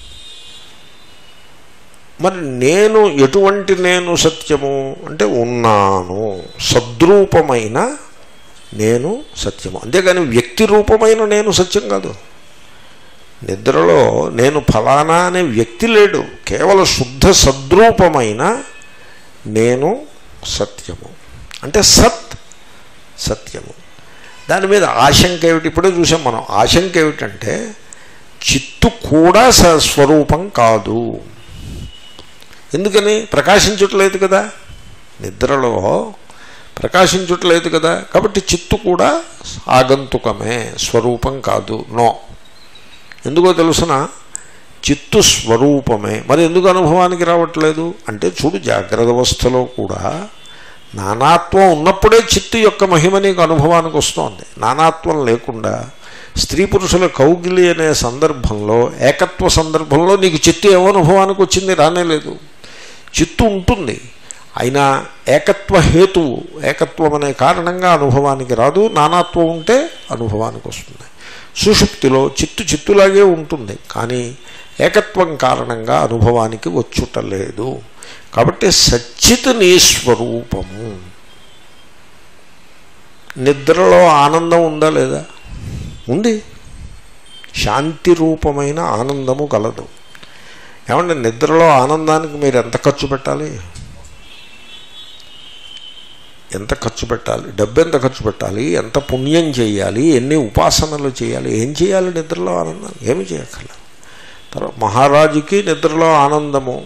మరి నేను ఎటువంటి నేను సత్యము అంటే ఉన్నాను సద్రూపమైన నేను సత్యము అంతేగాని వ్యక్తి రూపమైన నేను సత్యం కాదు నిద్రలో నేను ఫలానా అనే వ్యక్తి లేడు కేవలం శుద్ధ సద్రూపమైన నేను సత్యము అంటే సత్ సత్యము దాని మీద ఆశంక ఏమిటి ఇప్పుడే చూసాం మనం ఆశంక ఏమిటంటే చిత్తు కూడా స- స్వరూపం కాదు ఎందుకని ప్రకాశించట్లేదు కదా నిద్రలో ప్రకాశించట్లేదు కదా కాబట్టి చిత్తు కూడా ఆగంతుకమే స్వరూపం కాదు నో ఎందుకో తెలుసిన చిత్తు స్వరూపమే మరి ఎందుకు అనుభవానికి రావట్లేదు అంటే చూడు జాగ్రత్త అవస్థలో కూడా నానాత్వం ఉన్నప్పుడే చిత్తు యొక్క మహిమ నీకు అనుభవానికి వస్తోంది నానాత్వం లేకుండా స్త్రీ పురుషుల కౌగిలి అనే సందర్భంలో ఏకత్వ సందర్భంలో నీకు చిత్తు ఏమో అనుభవానికి వచ్చింది రానేలేదు చిత్తు ఉంటుంది అయినా ఏకత్వ హేతువు ఏకత్వం అనే కారణంగా అనుభవానికి రాదు నానాత్వం ఉంటే అనుభవానికి వస్తుంది సుషుప్తిలో చిత్తు చిత్తులాగే ఉంటుంది కానీ ఏకత్వం కారణంగా అనుభవానికి వచ్చుటలేదు కాబట్టి సచ్చిత్ నీ స్వరూపము నిద్రలో ఆనందం ఉందా లేదా ఉంది శాంతి రూపమైన ఆనందము కలదు ఏమంటే నిద్రలో ఆనందానికి మీరు ఎంత ఖర్చు పెట్టాలి ఎంత ఖర్చు పెట్టాలి డబ్బు ఎంత ఖర్చు పెట్టాలి ఎంత పుణ్యం చేయాలి ఎన్ని ఉపాసనలు చేయాలి ఏం చేయాలి నిద్రలో ఆనందం ఏమి చేయక్కర్లేదు తర్వాత మహారాజుకి నిద్రలో ఆనందము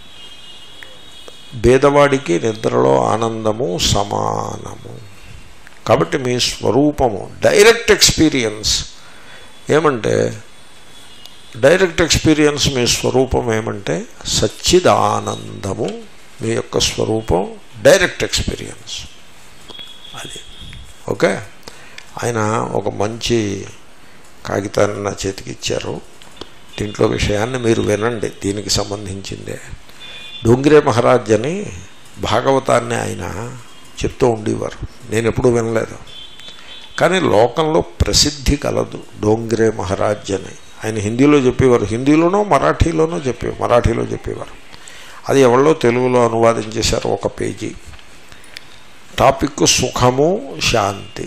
పేదవాడికి నిద్రలో ఆనందము సమానము కాబట్టి మీ స్వరూపము డైరెక్ట్ ఎక్స్పీరియన్స్ ఏమంటే డైరెక్ట్ ఎక్స్పీరియన్స్ మీ స్వరూపం ఏమంటే సచ్చిదానందము మీ యొక్క స్వరూపం డైరెక్ట్ ఎక్స్పీరియన్స్ అది ఓకే ఆయన ఒక మంచి కాగితాన్ని నా చేతికి ఇచ్చారు దీంట్లో విషయాన్ని మీరు వినండి దీనికి సంబంధించిందే డోంగిరే మహారాజ్ అని భాగవతాన్ని ఆయన చెప్తూ ఉండేవారు నేను ఎప్పుడూ వినలేదు కానీ లోకంలో ప్రసిద్ధి కలదు డోంగిరే మహారాజ్ అని ఆయన హిందీలో చెప్పేవారు హిందీలోనో మరాఠీలోనో చెప్పే మరాఠీలో చెప్పేవారు అది ఎవరిలో తెలుగులో అనువాదం చేశారు ఒక పేజీ టాపిక్ సుఖము శాంతి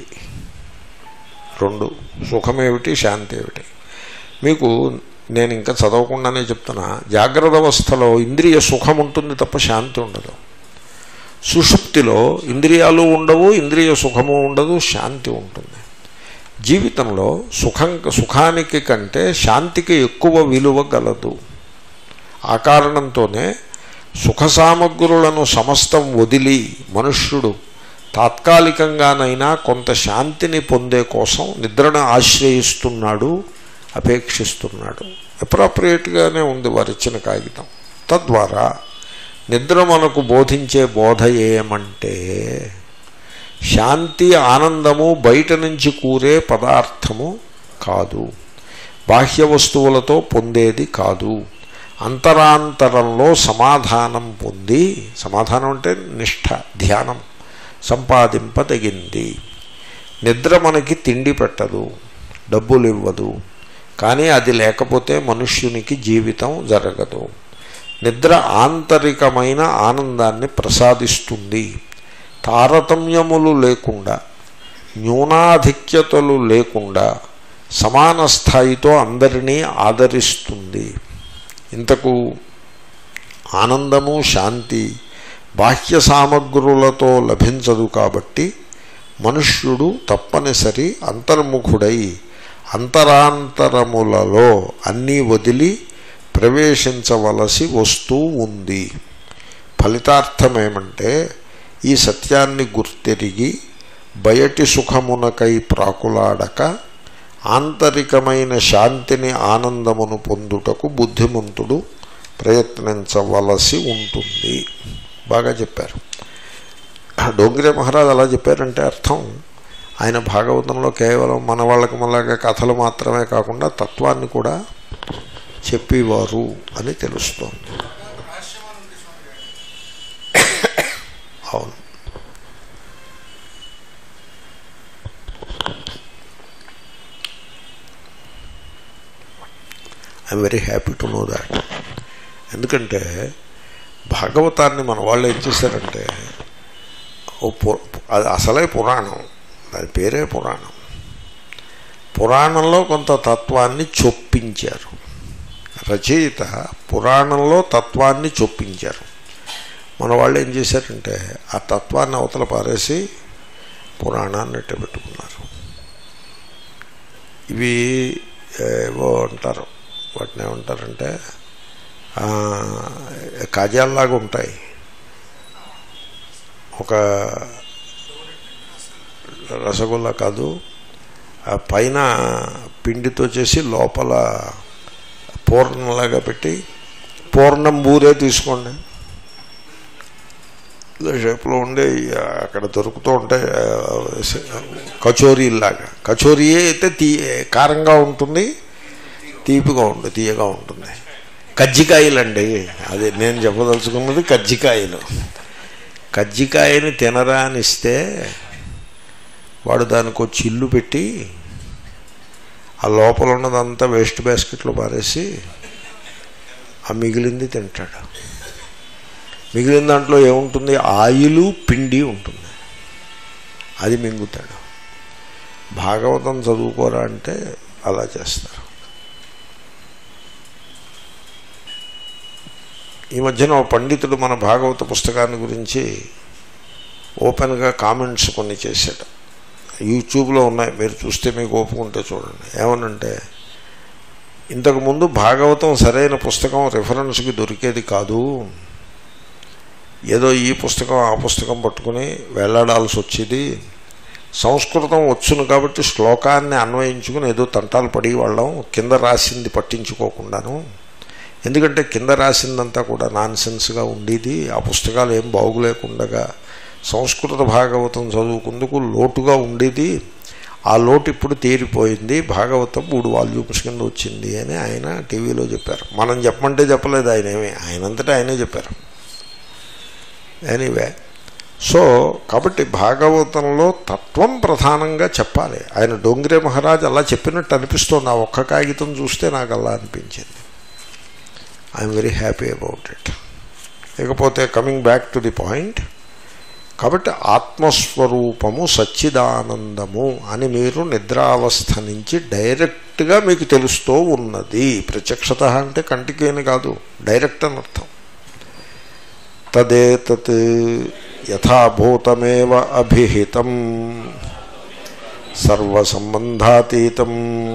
రెండు సుఖమేమిటి శాంతి ఏమిటి మీకు నేను ఇంకా చదవకుండానే చెప్తున్నా జాగ్రత్త అవస్థలో ఇంద్రియ సుఖం ఉంటుంది తప్ప శాంతి ఉండదు సుషుప్తిలో ఇంద్రియాలు ఉండవు ఇంద్రియ సుఖము ఉండదు శాంతి ఉంటుంది జీవితంలో సుఖం సుఖానికి కంటే శాంతికి ఎక్కువ విలువ గలదు ఆ కారణంతోనే సుఖ సామగ్రులను సమస్తం వదిలి మనుష్యుడు తాత్కాలికంగానైనా కొంత శాంతిని పొందే కోసం నిద్రను ఆశ్రయిస్తున్నాడు అపేక్షిస్తున్నాడు అప్రాప్రియేట్గానే ఉంది వారిచ్చిన కాగితం తద్వారా నిద్ర మనకు బోధించే బోధ ఏమంటే శాంతి ఆనందము బయట నుంచి కూరే పదార్థము కాదు బాహ్య వస్తువులతో పొందేది కాదు అంతరాంతరంలో సమాధానం పొంది సమాధానం అంటే నిష్ఠ ధ్యానం సంపాదింపదగింది నిద్ర మనకి తిండి పెట్టదు డబ్బులు ఇవ్వదు కానీ అది లేకపోతే మనుష్యునికి జీవితం జరగదు నిద్ర ఆంతరికమైన ఆనందాన్ని ప్రసాదిస్తుంది తారతమ్యములు లేకుండా న్యూనాధిక్యతలు లేకుండా సమాన స్థాయితో అందరినీ ఆదరిస్తుంది ఇంతకు ఆనందము శాంతి బాహ్య సామగ్రులతో లభించదు కాబట్టి మనుష్యుడు తప్పనిసరి అంతర్ముఖుడై అంతరాంతరములలో అన్నీ వదిలి ప్రవేశించవలసి వస్తూ ఉంది ఫలితార్థం ఏమంటే ఈ సత్యాన్ని గుర్తెరిగి బయటి సుఖమునకై ప్రాకులాడక ఆంతరికమైన శాంతిని ఆనందమును పొందుటకు బుద్ధిమంతుడు ప్రయత్నించవలసి ఉంటుంది బాగా చెప్పారు డోంగిరే మహారాజ్ అలా చెప్పారంటే అర్థం ఆయన భాగవతంలో కేవలం మన వాళ్ళకి మనలాగా కథలు మాత్రమే కాకుండా తత్వాన్ని కూడా చెప్పేవారు అని తెలుస్తోంది అవును I'm very happy to know that ఎందుకంటే భాగవతాన్ని మన వాళ్ళు ఏం చేశారంటే ఓ పు- అది అసలే పురాణం దాని పేరే పురాణం పురాణంలో కొంత తత్వాన్ని చొప్పించారు రచయిత పురాణంలో తత్వాన్ని చొప్పించారు మన వాళ్ళు ఏం చేశారంటే ఆ తత్వాన్ని అవతల పారేసి పురాణాన్ని ఎట్ట పెట్టుకున్నారు ఇవి ఏవో అంటారు వాటిని ఏమంటారంటే ఆ, కాజాల్లాగా ఉంటాయి ఒక రసగుల్లా కాదు ఆ పైన పిండితో చేసి లోపల పూర్ణంలాగా పెట్టి పూర్ణం బూరే తీసుకోండి ఇలా షేప్లో ఉండే ఈ అక్కడ దొరుకుతూ ఉంటాయి కచోరీలాగా కచోరీ అయితే తీ కారంగా ఉంటుంది తీపిగా ఉంటుంది తీయగా ఉంటుంది కజ్జికాయలండి అది నేను చెప్పదలుచుకున్నది కజ్జికాయలు కజ్జికాయని తినరా అని ఇస్తే వాడు దానికి ఒక చిల్లు పెట్టి ఆ లోపల ఉన్నదంతా వేస్ట్ బాస్కెట్లో పారేసి ఆ మిగిలింది తింటాడు మిగిలిన దాంట్లో ఏముంటుంది ఆయిలు పిండి ఉంటుంది అది మింగుతాడు భాగవతం చదువుకోరా అంటే అలా చేస్తారు ఈ మధ్యన ఒక పండితుడు మన భాగవత పుస్తకాన్ని గురించి ఓపెన్గా కామెంట్స్ కొన్ని చేశాడు యూట్యూబ్లో ఉన్నాయి మీరు చూస్తే మీకు ఒప్పుకుంటే చూడండి ఏమనంటే ఇంతకుముందు భాగవతం సరైన పుస్తకం రిఫరెన్స్కి దొరికేది కాదు ఏదో ఈ పుస్తకం ఆ పుస్తకం పట్టుకుని వెళ్ళాడాల్సి వచ్చేది సంస్కృతం వచ్చును కాబట్టి శ్లోకాన్ని అన్వయించుకుని ఏదో తంటాలు పడి వాళ్ళం కింద రాసింది పట్టించుకోకుండాను ఎందుకంటే కింద రాసిందంతా కూడా నాన్ సెన్స్గా ఉండేది ఆ పుస్తకాలు ఏం బాగులేకుండగా సంస్కృత భాగవతం చదువుకుందుకు లోటుగా ఉండేది ఆ లోటు ఇప్పుడు తీరిపోయింది భాగవతం మూడు వాల్యూమ్స్ కింద వచ్చింది అని ఆయన టీవీలో చెప్పారు మనం చెప్పమంటే చెప్పలేదు ఆయన ఏమి ఆయనంతటా ఆయనే చెప్పారు ఎనీవే సో కాబట్టి భాగవతంలో తత్వం ప్రధానంగా చెప్పాలి ఆయన డోంగ్రే మహారాజ్ అలా చెప్పినట్టు అనిపిస్తోంది ఆ ఒక్క కాగితం చూస్తే నాకు అలా అనిపించింది I'm very happy about it ఇకపోతే coming back to the point కాబట్టి ఆత్మస్వరూపము సచ్చిదానందము అని మీరు నిద్రావస్థ నుంచి డైరెక్ట్గా మీకు తెలుస్తూ ఉన్నది ప్రత్యక్షత అంటే కంటికేని కాదు డైరెక్ట్ అని అర్థం తదేతత్ యథాభూతమేవ అభిహితం సర్వసంబంధాతీతం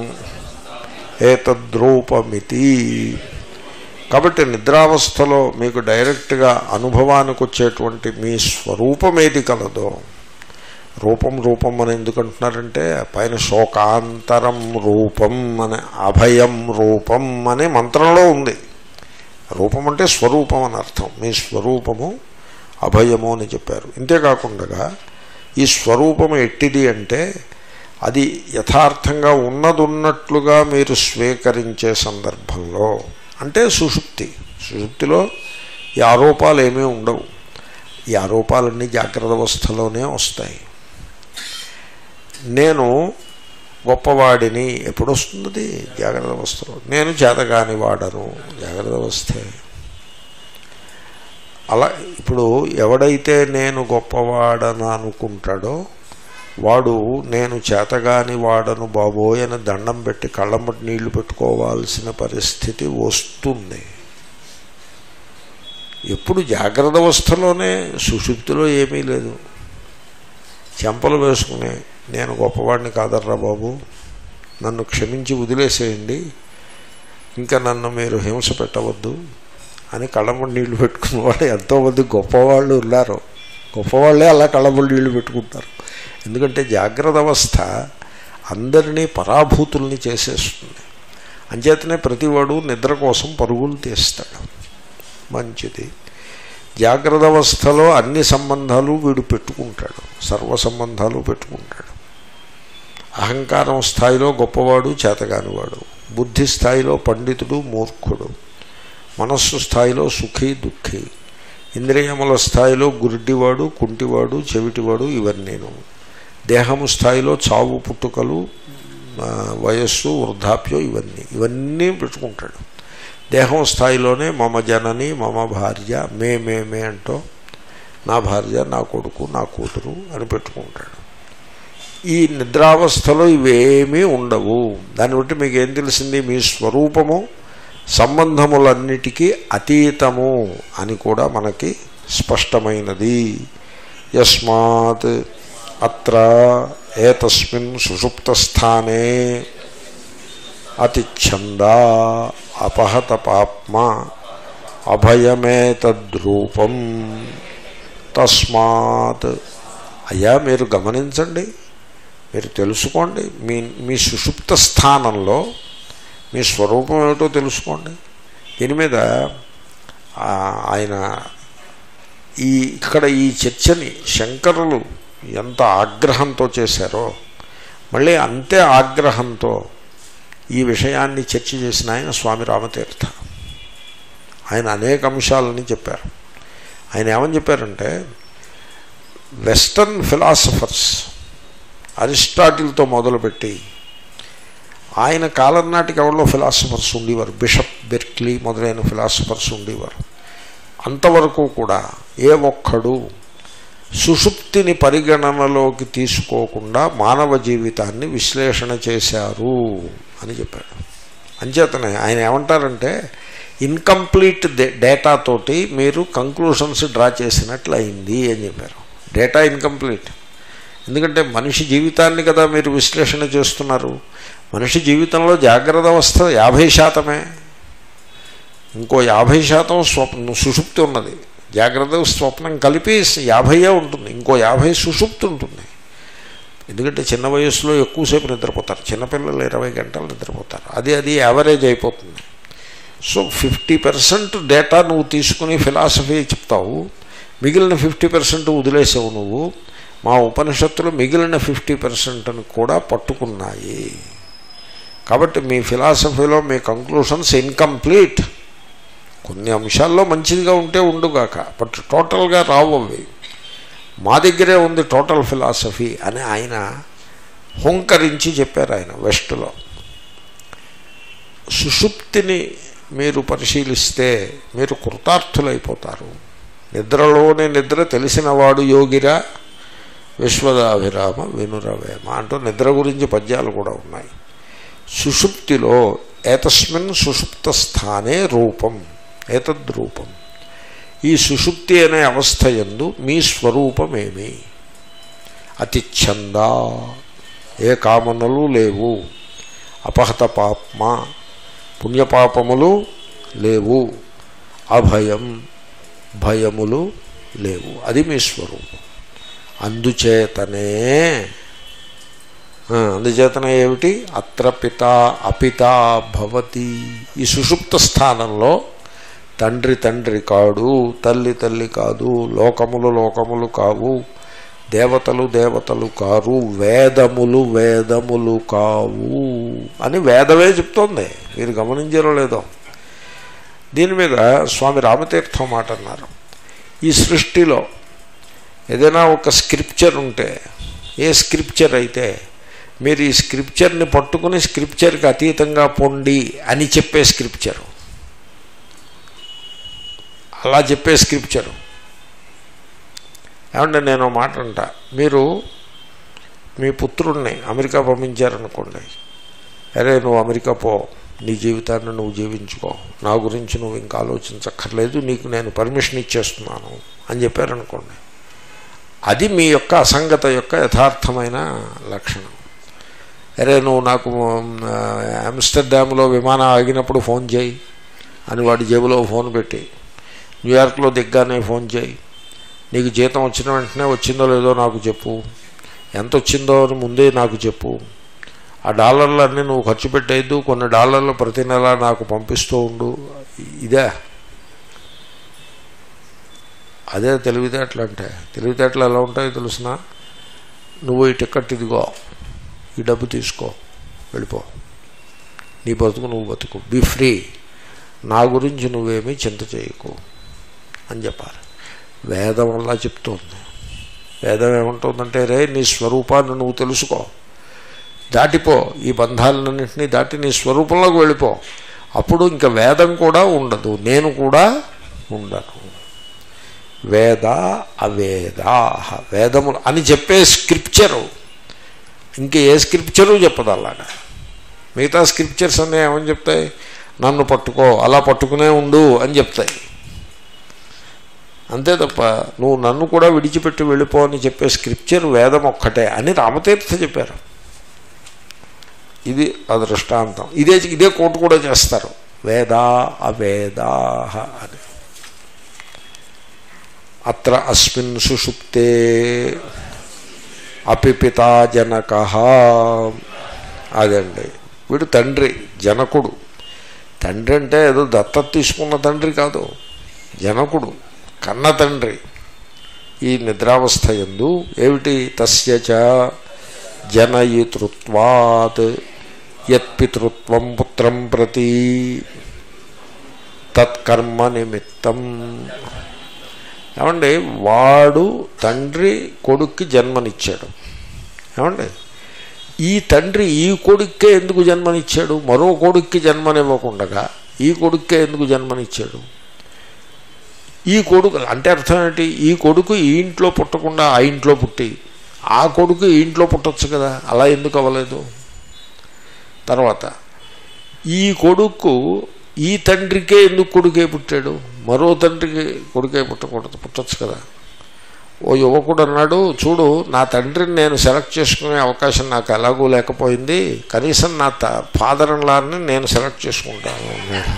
ఏతద్రూపమితి కాబట్టి నిద్రావస్థలో మీకు డైరెక్ట్గా అనుభవానికి వచ్చేటువంటి మీ స్వరూపం ఏది కలదో రూపం రూపం అని ఎందుకు అంటున్నారంటే పైన శోకాంతరం రూపం అనే అభయం రూపం అనే మంత్రంలో ఉంది రూపం అంటే స్వరూపం అని అర్థం మీ స్వరూపము అభయము అని చెప్పారు ఇంతేకాకుండా ఈ స్వరూపం ఎట్టిది అంటే అది యథార్థంగా ఉన్నదున్నట్లుగా మీరు స్వీకరించే సందర్భంలో అంటే సుషుప్తి సుషుప్తిలో ఈ ఆరోపాలు ఏమీ ఉండవు ఈ ఆరోపాలన్నీ జాగ్రత్త అవస్థలోనే వస్తాయి నేను గొప్పవాడిని ఎప్పుడు వస్తుంది జాగ్రత్త అవస్థలో నేను చేతగాని వాడను జాగ్రత్త అవస్థే అలా ఇప్పుడు ఎవడైతే నేను గొప్పవాడని అనుకుంటాడో వాడు నేను చేతగాని వాడను బాబోయ్ అని దండం పెట్టి కళ్ళమ్మటి నీళ్లు పెట్టుకోవాల్సిన పరిస్థితి వస్తుంది ఎప్పుడు జాగ్రత్త అవస్థలోనే సుషుప్తిలో ఏమీ లేదు చెంపలు వేసుకుని నేను గొప్పవాడిని కాదర్రా బాబు నన్ను క్షమించి వదిలేసేయండి ఇంకా నన్ను మీరు హింస పెట్టవద్దు అని కళ్ళమ్మడి నీళ్లు పెట్టుకున్న వాళ్ళు ఎంతోమంది గొప్పవాళ్ళు ఉన్నారు గొప్పవాళ్ళే అలా కళ్ళమ్మడి నీళ్లు పెట్టుకుంటారు ఎందుకంటే జాగ్రత్త అవస్థ అందరినీ పరాభూతుల్ని చేసేస్తుంది అంచేతనే ప్రతివాడు నిద్ర కోసం పరుగులు తీస్తాడు మంచిది జాగ్రత్త అవస్థలో అన్ని సంబంధాలు వీడు పెట్టుకుంటాడు సర్వ సంబంధాలు పెట్టుకుంటాడు అహంకారం స్థాయిలో గొప్పవాడు చేతగానివాడు బుద్ధి స్థాయిలో పండితుడు మూర్ఖుడు మనస్సు స్థాయిలో సుఖీ దుఃఖి ఇంద్రియముల స్థాయిలో గుడ్డివాడు కుంటివాడు చెవిటివాడు ఇవన్నీను దేహము స్థాయిలో చావు పుట్టుకలు వయస్సు వృద్ధాప్యం ఇవన్నీ ఇవన్నీ పెట్టుకుంటాడు దేహం స్థాయిలోనే మమ జనని మమ భార్య మే మే మే అంటూ నా భార్య నా కొడుకు నా కూతురు అని పెట్టుకుంటాడు ఈ నిద్రావస్థలో ఇవేమీ ఉండవు దాన్ని బట్టి మీకు ఏం తెలిసింది మీ స్వరూపము సంబంధములన్నిటికీ అతీతము అని కూడా మనకి స్పష్టమైనది యస్మాత్ అత్ర ఏతస్మిన్ సుషుప్తస్థానే అతిఛందా అపహత పాప్మ అభయమేతద్రూపం తస్మాత్ అయ్యా మీరు గమనించండి మీరు తెలుసుకోండి మీ మీ సుషుప్త స్థానంలో మీ స్వరూపం ఏమిటో తెలుసుకోండి దీని మీద ఆయన ఈ ఇక్కడ ఈ చర్చని శంకరులు ఎంత ఆగ్రహంతో చేశారో మళ్ళీ అంతే ఆగ్రహంతో ఈ విషయాన్ని చర్చ చేసిన ఆయన స్వామి రామతీర్థ ఆయన అనేక అంశాలని చెప్పారు ఆయన ఏమని చెప్పారంటే వెస్టర్న్ ఫిలాసఫర్స్ అరిస్టాటిల్తో మొదలుపెట్టి ఆయన కాలం నాటికి ఎవరిలో ఫిలాసఫర్స్ ఉండేవారు బిషప్ బెర్క్లీ మొదలైన ఫిలాసఫర్స్ ఉండేవారు అంతవరకు కూడా ఏ ఒక్కడు సుషుప్తిని పరిగణనలోకి తీసుకోకుండా మానవ జీవితాన్ని విశ్లేషణ చేశారు అని చెప్పాడు అంచేతనే ఆయన ఏమంటారంటే ఇన్కంప్లీట్ డేటాతోటి మీరు కంక్లూషన్స్ డ్రా చేసినట్లు అయింది అని చెప్పారు డేటా ఇన్కంప్లీట్ ఎందుకంటే మనిషి జీవితాన్ని కదా మీరు విశ్లేషణ చేస్తున్నారు మనిషి జీవితంలో జాగ్రత్త అవస్థ యాభై శాతమే ఇంకో యాభై శాతం స్వప్న సుషుప్తి ఉన్నది జాగ్రత్త స్వప్నం కలిపి యాభైయే ఉంటుంది ఇంకో యాభై సుషుప్తి ఉంటుంది ఎందుకంటే చిన్న వయసులో ఎక్కువసేపు నిద్రపోతారు చిన్నపిల్లలు ఇరవై గంటలు నిద్రపోతారు అది అది యావరేజ్ అయిపోతుంది సో ఫిఫ్టీ పర్సెంట్ డేటా నువ్వు తీసుకుని ఫిలాసఫీ చెప్తావు మిగిలిన ఫిఫ్టీ పర్సెంట్ వదిలేసావు నువ్వు మా ఉపనిషత్తులు మిగిలిన ఫిఫ్టీ పర్సెంట్ని కూడా పట్టుకున్నాయి కాబట్టి మీ ఫిలాసఫీలో మీ కంక్లూషన్స్ ఇన్కంప్లీట్ కొన్ని అంశాల్లో మంచిదిగా ఉంటే ఉండుగాక బట్ టోటల్గా రావు అవి మా దగ్గరే ఉంది టోటల్ ఫిలాసఫీ అని ఆయన హుంకరించి చెప్పారు ఆయన వెస్ట్లో సుషుప్తిని మీరు పరిశీలిస్తే మీరు కృతార్థులైపోతారు నిద్రలోనే నిద్ర తెలిసినవాడు యోగిరా విశ్వదాభిరామ వినురవేమ అంటూ నిద్ర గురించి పద్యాలు కూడా ఉన్నాయి సుషుప్తిలో ఏతస్మిన్ సుషుప్త స్థానే రూపం ఏతద్రూపం ఈ సుషుప్తి అనే అవస్థ ఎందు మీ స్వరూపమేమి అతి ఛందా ఏ కామనలు లేవు అపహత పాప్మ పుణ్యపాపములు లేవు అభయం భయములు లేవు అది మీ స్వరూపం అందుచేతనే అందుచేతనే ఏమిటి అత్ర పిత అపిత భవతి ఈ సుషుప్త స్థానంలో తండ్రి తండ్రి కాడు తల్లి తల్లి కాదు లోకములు లోకములు కావు దేవతలు దేవతలు కారు వేదములు వేదములు కావు అని వేదమే చెప్తోంది మీరు గమనించారో లేదో దీని మీద స్వామి రామతీర్థం మాట అన్నారు ఈ సృష్టిలో ఏదైనా ఒక స్క్రిప్చర్ ఉంటే ఏ స్క్రిప్చర్ అయితే మీరు ఈ స్క్రిప్చర్ని పట్టుకుని స్క్రిప్చర్కి అతీతంగా పొండి అని చెప్పే స్క్రిప్చరు అలా చెప్పే స్క్రిప్చరు ఏమంటే నేను మాట అంట మీరు మీ పుత్రుడిని అమెరికా పంపించారనుకోండి అరే నువ్వు అమెరికా పో నీ జీవితాన్ని నువ్వు జీవించుకో నా గురించి నువ్వు ఇంకా ఆలోచించక్కర్లేదు నీకు నేను పర్మిషన్ ఇచ్చేస్తున్నాను అని చెప్పారనుకోండి అది మీ యొక్క అసంగత యొక్క యథార్థమైన లక్షణం అరే నువ్వు నాకు ఆమ్స్టర్డామ్లో విమానం ఆగినప్పుడు ఫోన్ చేయి అని వాడి జేబులో ఫోన్ పెట్టి న్యూయార్క్లో దిగ్గానే ఫోన్ చేయి నీకు జీతం వచ్చిన వెంటనే వచ్చిందో లేదో నాకు చెప్పు ఎంత వచ్చిందో అని ముందే నాకు చెప్పు ఆ డాలర్లన్నీ నువ్వు ఖర్చు పెట్టేద్దు కొన్ని డాలర్లు ప్రతి నెల నాకు పంపిస్తూ ఉండు ఇదే అదే తెలివితేటలు అంటే తెలివితేటలు ఎలా ఉంటాయో తెలుసిన నువ్వు ఈ టికెట్ ఇదిగో ఈ డబ్బు తీసుకో వెళ్ళిపో నీ బతుకు నువ్వు బతుకు బీ ఫ్రీ నా గురించి నువ్వేమీ చింత చేయకు అని చెప్పాలి వేదం అలా చెప్తోంది వేదం ఏమంటుందంటే రే నీ స్వరూపాన్ని నువ్వు తెలుసుకో దాటిపో ఈ బంధాలన్నింటినీ దాటి నీ స్వరూపంలోకి వెళ్ళిపో అప్పుడు ఇంకా వేదం కూడా ఉండదు నేను కూడా ఉండను వేద అవేదా వేదములు అని చెప్పే స్క్రిప్చరు ఇంక ఏ స్క్రిప్చరు చెప్పదు అలాగా మిగతా స్క్రిప్చర్స్ అన్నీ ఏమని చెప్తాయి నన్ను పట్టుకో అలా పట్టుకునే ఉండు అని చెప్తాయి అంతే తప్ప నువ్వు నన్ను కూడా విడిచిపెట్టి వెళ్ళిపో అని చెప్పే స్క్రిప్చర్ వేదం ఒక్కటే అని రామతీర్థ చెప్పారు ఇది అదృష్టాంతం ఇదే ఇదే కోటు కూడా చేస్తారు వేదా అవేదా అని అత్ర అస్మిన్ సుషుప్తే అపిపితా జనక అదండి వీడు తండ్రి జనకుడు తండ్రి అంటే ఏదో దత్తత తీసుకున్న తండ్రి కాదు జనకుడు కన్న తండ్రి ఈ నిద్రావస్థ ఎందు ఏమిటి తస్య చ జనయితృత్వాత్ యత్పితృత్వం పుత్రం ప్రతి తత్కర్మ నిమిత్తం ఏమండి వాడు తండ్రి కొడుక్కి జన్మనిచ్చాడు ఏమండి ఈ తండ్రి ఈ కొడుక్కే ఎందుకు జన్మనిచ్చాడు మరో కొడుక్కి జన్మనివ్వకుండగా ఈ కొడుక్కే ఎందుకు జన్మనిచ్చాడు ఈ కొడుకు అంటే అర్థం ఏంటి ఈ కొడుకు ఈ ఇంట్లో పుట్టకుండా ఆ ఇంట్లో పుట్టి ఆ కొడుకు ఈ ఇంట్లో పుట్టచ్చు కదా అలా ఎందుకు అవ్వలేదు తర్వాత ఈ కొడుకు ఈ తండ్రికే ఎందుకు కొడుకే పుట్టాడు మరో తండ్రికి కొడుకే పుట్టకూడదు పుట్టచ్చు కదా ఓ యువకుడు అన్నాడు చూడు నా తండ్రిని నేను సెలెక్ట్ చేసుకునే అవకాశం నాకు ఎలాగూ లేకపోయింది కనీసం నా త ఫాదర్ ఇన్ లాని నేను సెలెక్ట్ చేసుకుంటాను అన్నాడు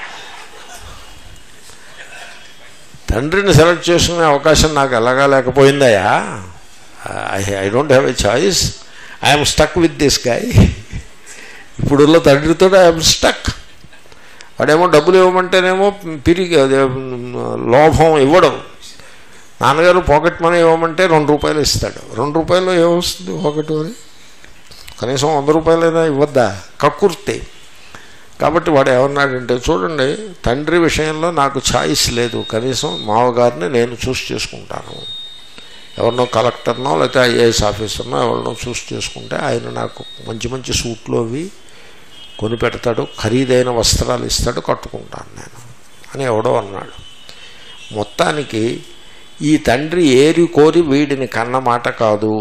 తండ్రిని సెలెక్ట్ చేసుకునే అవకాశం నాకు ఎలాగా లేకపోయిందయా I I don't have a choice I'm stuck with this guy ఇప్పుడున్న తండ్రితో ఐఎమ్ స్టక్ వాడేమో డబ్బులు ఇవ్వమంటేనేమో పిరిగి అదే లోభం ఇవ్వడం నాన్నగారు పాకెట్ మనీ ఇవ్వమంటే రెండు రూపాయలు ఇస్తాడు రెండు రూపాయలు ఏమొస్తుంది ఒకటి అని కనీసం వంద రూపాయలైనా ఇవ్వద్దా కక్కుర్తి కాబట్టి వాడు ఏమన్నాడంటే చూడండి తండ్రి విషయంలో నాకు ఛాయిస్ లేదు కనీసం మామగారిని నేను చూస్ చేసుకుంటాను ఎవరినో కలెక్టర్నో లేకపోతే ఐఏఎస్ ఆఫీసర్నో ఎవరినో చూస్ చేసుకుంటే ఆయన నాకు మంచి మంచి సూట్లు అవి కొని పెడతాడు ఖరీదైన వస్త్రాలు ఇస్తాడు కట్టుకుంటాను నేను అని ఎవడో అన్నాడు మొత్తానికి ఈ తండ్రి ఏరి కోరి వీడిని కన్న మాట కాదు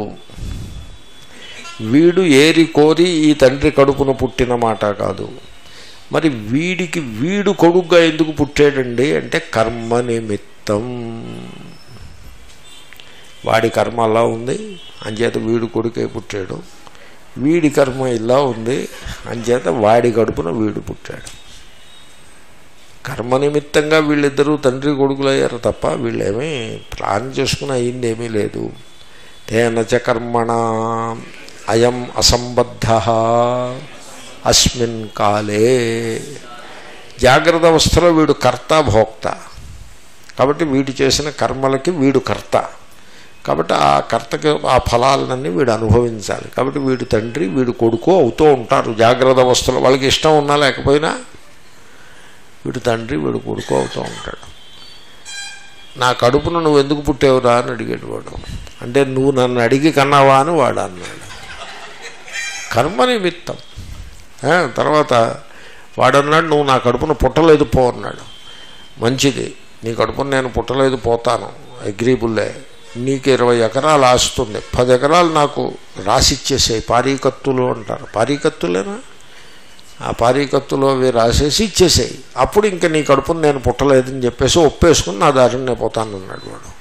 వీడు ఏరి కోరి ఈ తండ్రి కడుపున పుట్టిన మాట కాదు మరి వీడికి వీడు కొడుగ్గా ఎందుకు పుట్టాడండి అంటే కర్మ నిమిత్తం వాడి కర్మ అలా ఉంది అంచేత వీడు కొడుకే పుట్టాడు వీడి కర్మ ఇలా ఉంది అంచేత వాడి కడుపున వీడు పుట్టాడు కర్మ నిమిత్తంగా వీళ్ళిద్దరూ తండ్రి కొడుకులయ్యారు తప్ప వీళ్ళేమీ ప్లాన్ చేసుకుని అయింది ఏమీ లేదు తేనచ కర్మణ అయం అసంబద్ధ అస్మిన్ కాలే జాగ్రత్త అవస్థలో వీడు కర్త భోక్త కాబట్టి వీడు చేసిన కర్మలకి వీడు కర్త కాబట్టి ఆ కర్తకి ఆ ఫలాలన్నీ వీడు అనుభవించాలి కాబట్టి వీడు తండ్రి వీడు కొడుకు అవుతూ ఉంటారు జాగ్రత్త అవస్థలో వాళ్ళకి ఇష్టం ఉన్నా లేకపోయినా వీడు తండ్రి వీడు కొడుకు అవుతూ ఉంటాడు నా కడుపును నువ్వు ఎందుకు పుట్టేవురా అని అడిగాడు వాడు అంటే నువ్వు నన్ను అడిగి కన్నావా అని వాడు అన్నాడు కర్మ నిమిత్తం ఆ, తర్వాత వాడన్నాడు నువ్వు నా కడుపును పుట్టలేదు పో అన్నాడు మంచిది నీ కడుపును నేను పుట్టలేదు పోతాను అగ్రీబుల్లే నీకు ఇరవై ఎకరాలు ఆస్తుంది పది ఎకరాలు నాకు రాసిచ్చేసాయి పారీకత్తులు అంటారు పారీకత్తులేనా ఆ పారీకత్తులు అవి రాసేసి ఇచ్చేసాయి అప్పుడు ఇంకా నీ కడుపును నేను పుట్టలేదని చెప్పేసి ఒప్పేసుకుని నా దారిని నేను పోతాను అన్నాడు వాడు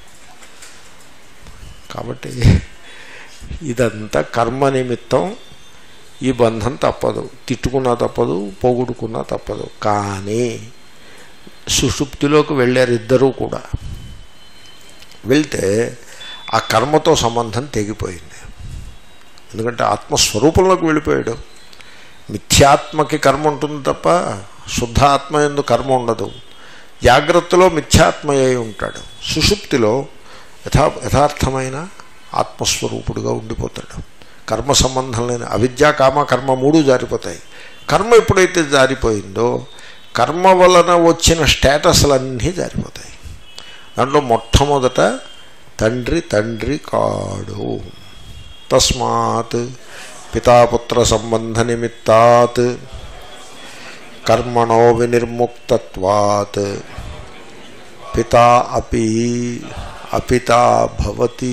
కాబట్టి ఇదంతా కర్మ నిమిత్తం ఈ బంధం తప్పదు తిట్టుకున్నా తప్పదు పోగొట్టుకున్నా తప్పదు కానీ సుషుప్తిలోకి వెళ్ళారు ఇద్దరూ కూడా వెళ్తే ఆ కర్మతో సంబంధం తెగిపోయింది ఎందుకంటే ఆత్మస్వరూపంలోకి వెళ్ళిపోయాడు మిథ్యాత్మకి కర్మ ఉంటుంది తప్ప శుద్ధ ఆత్మ ఎందు కర్మ ఉండదు జాగ్రత్తలో మిథ్యాత్మ అయి ఉంటాడు సుషుప్తిలో యథా యథార్థమైన ఆత్మస్వరూపుడుగా ఉండిపోతాడు కర్మ సంబంధం లేని అవిద్య కామ కర్మ మూడు జారిపోతాయి కర్మ ఎప్పుడైతే జారిపోయిందో కర్మ వలన వచ్చిన స్టేటస్లన్నీ జారిపోతాయి దాంట్లో మొట్టమొదట తండ్రి తండ్రి కాడు తస్మాత్ పితాపుత్ర సంబంధ నిమిత్తాత్ కర్మణో వినిర్ముక్తత్వాత్ పితా అపి అపితా భవతి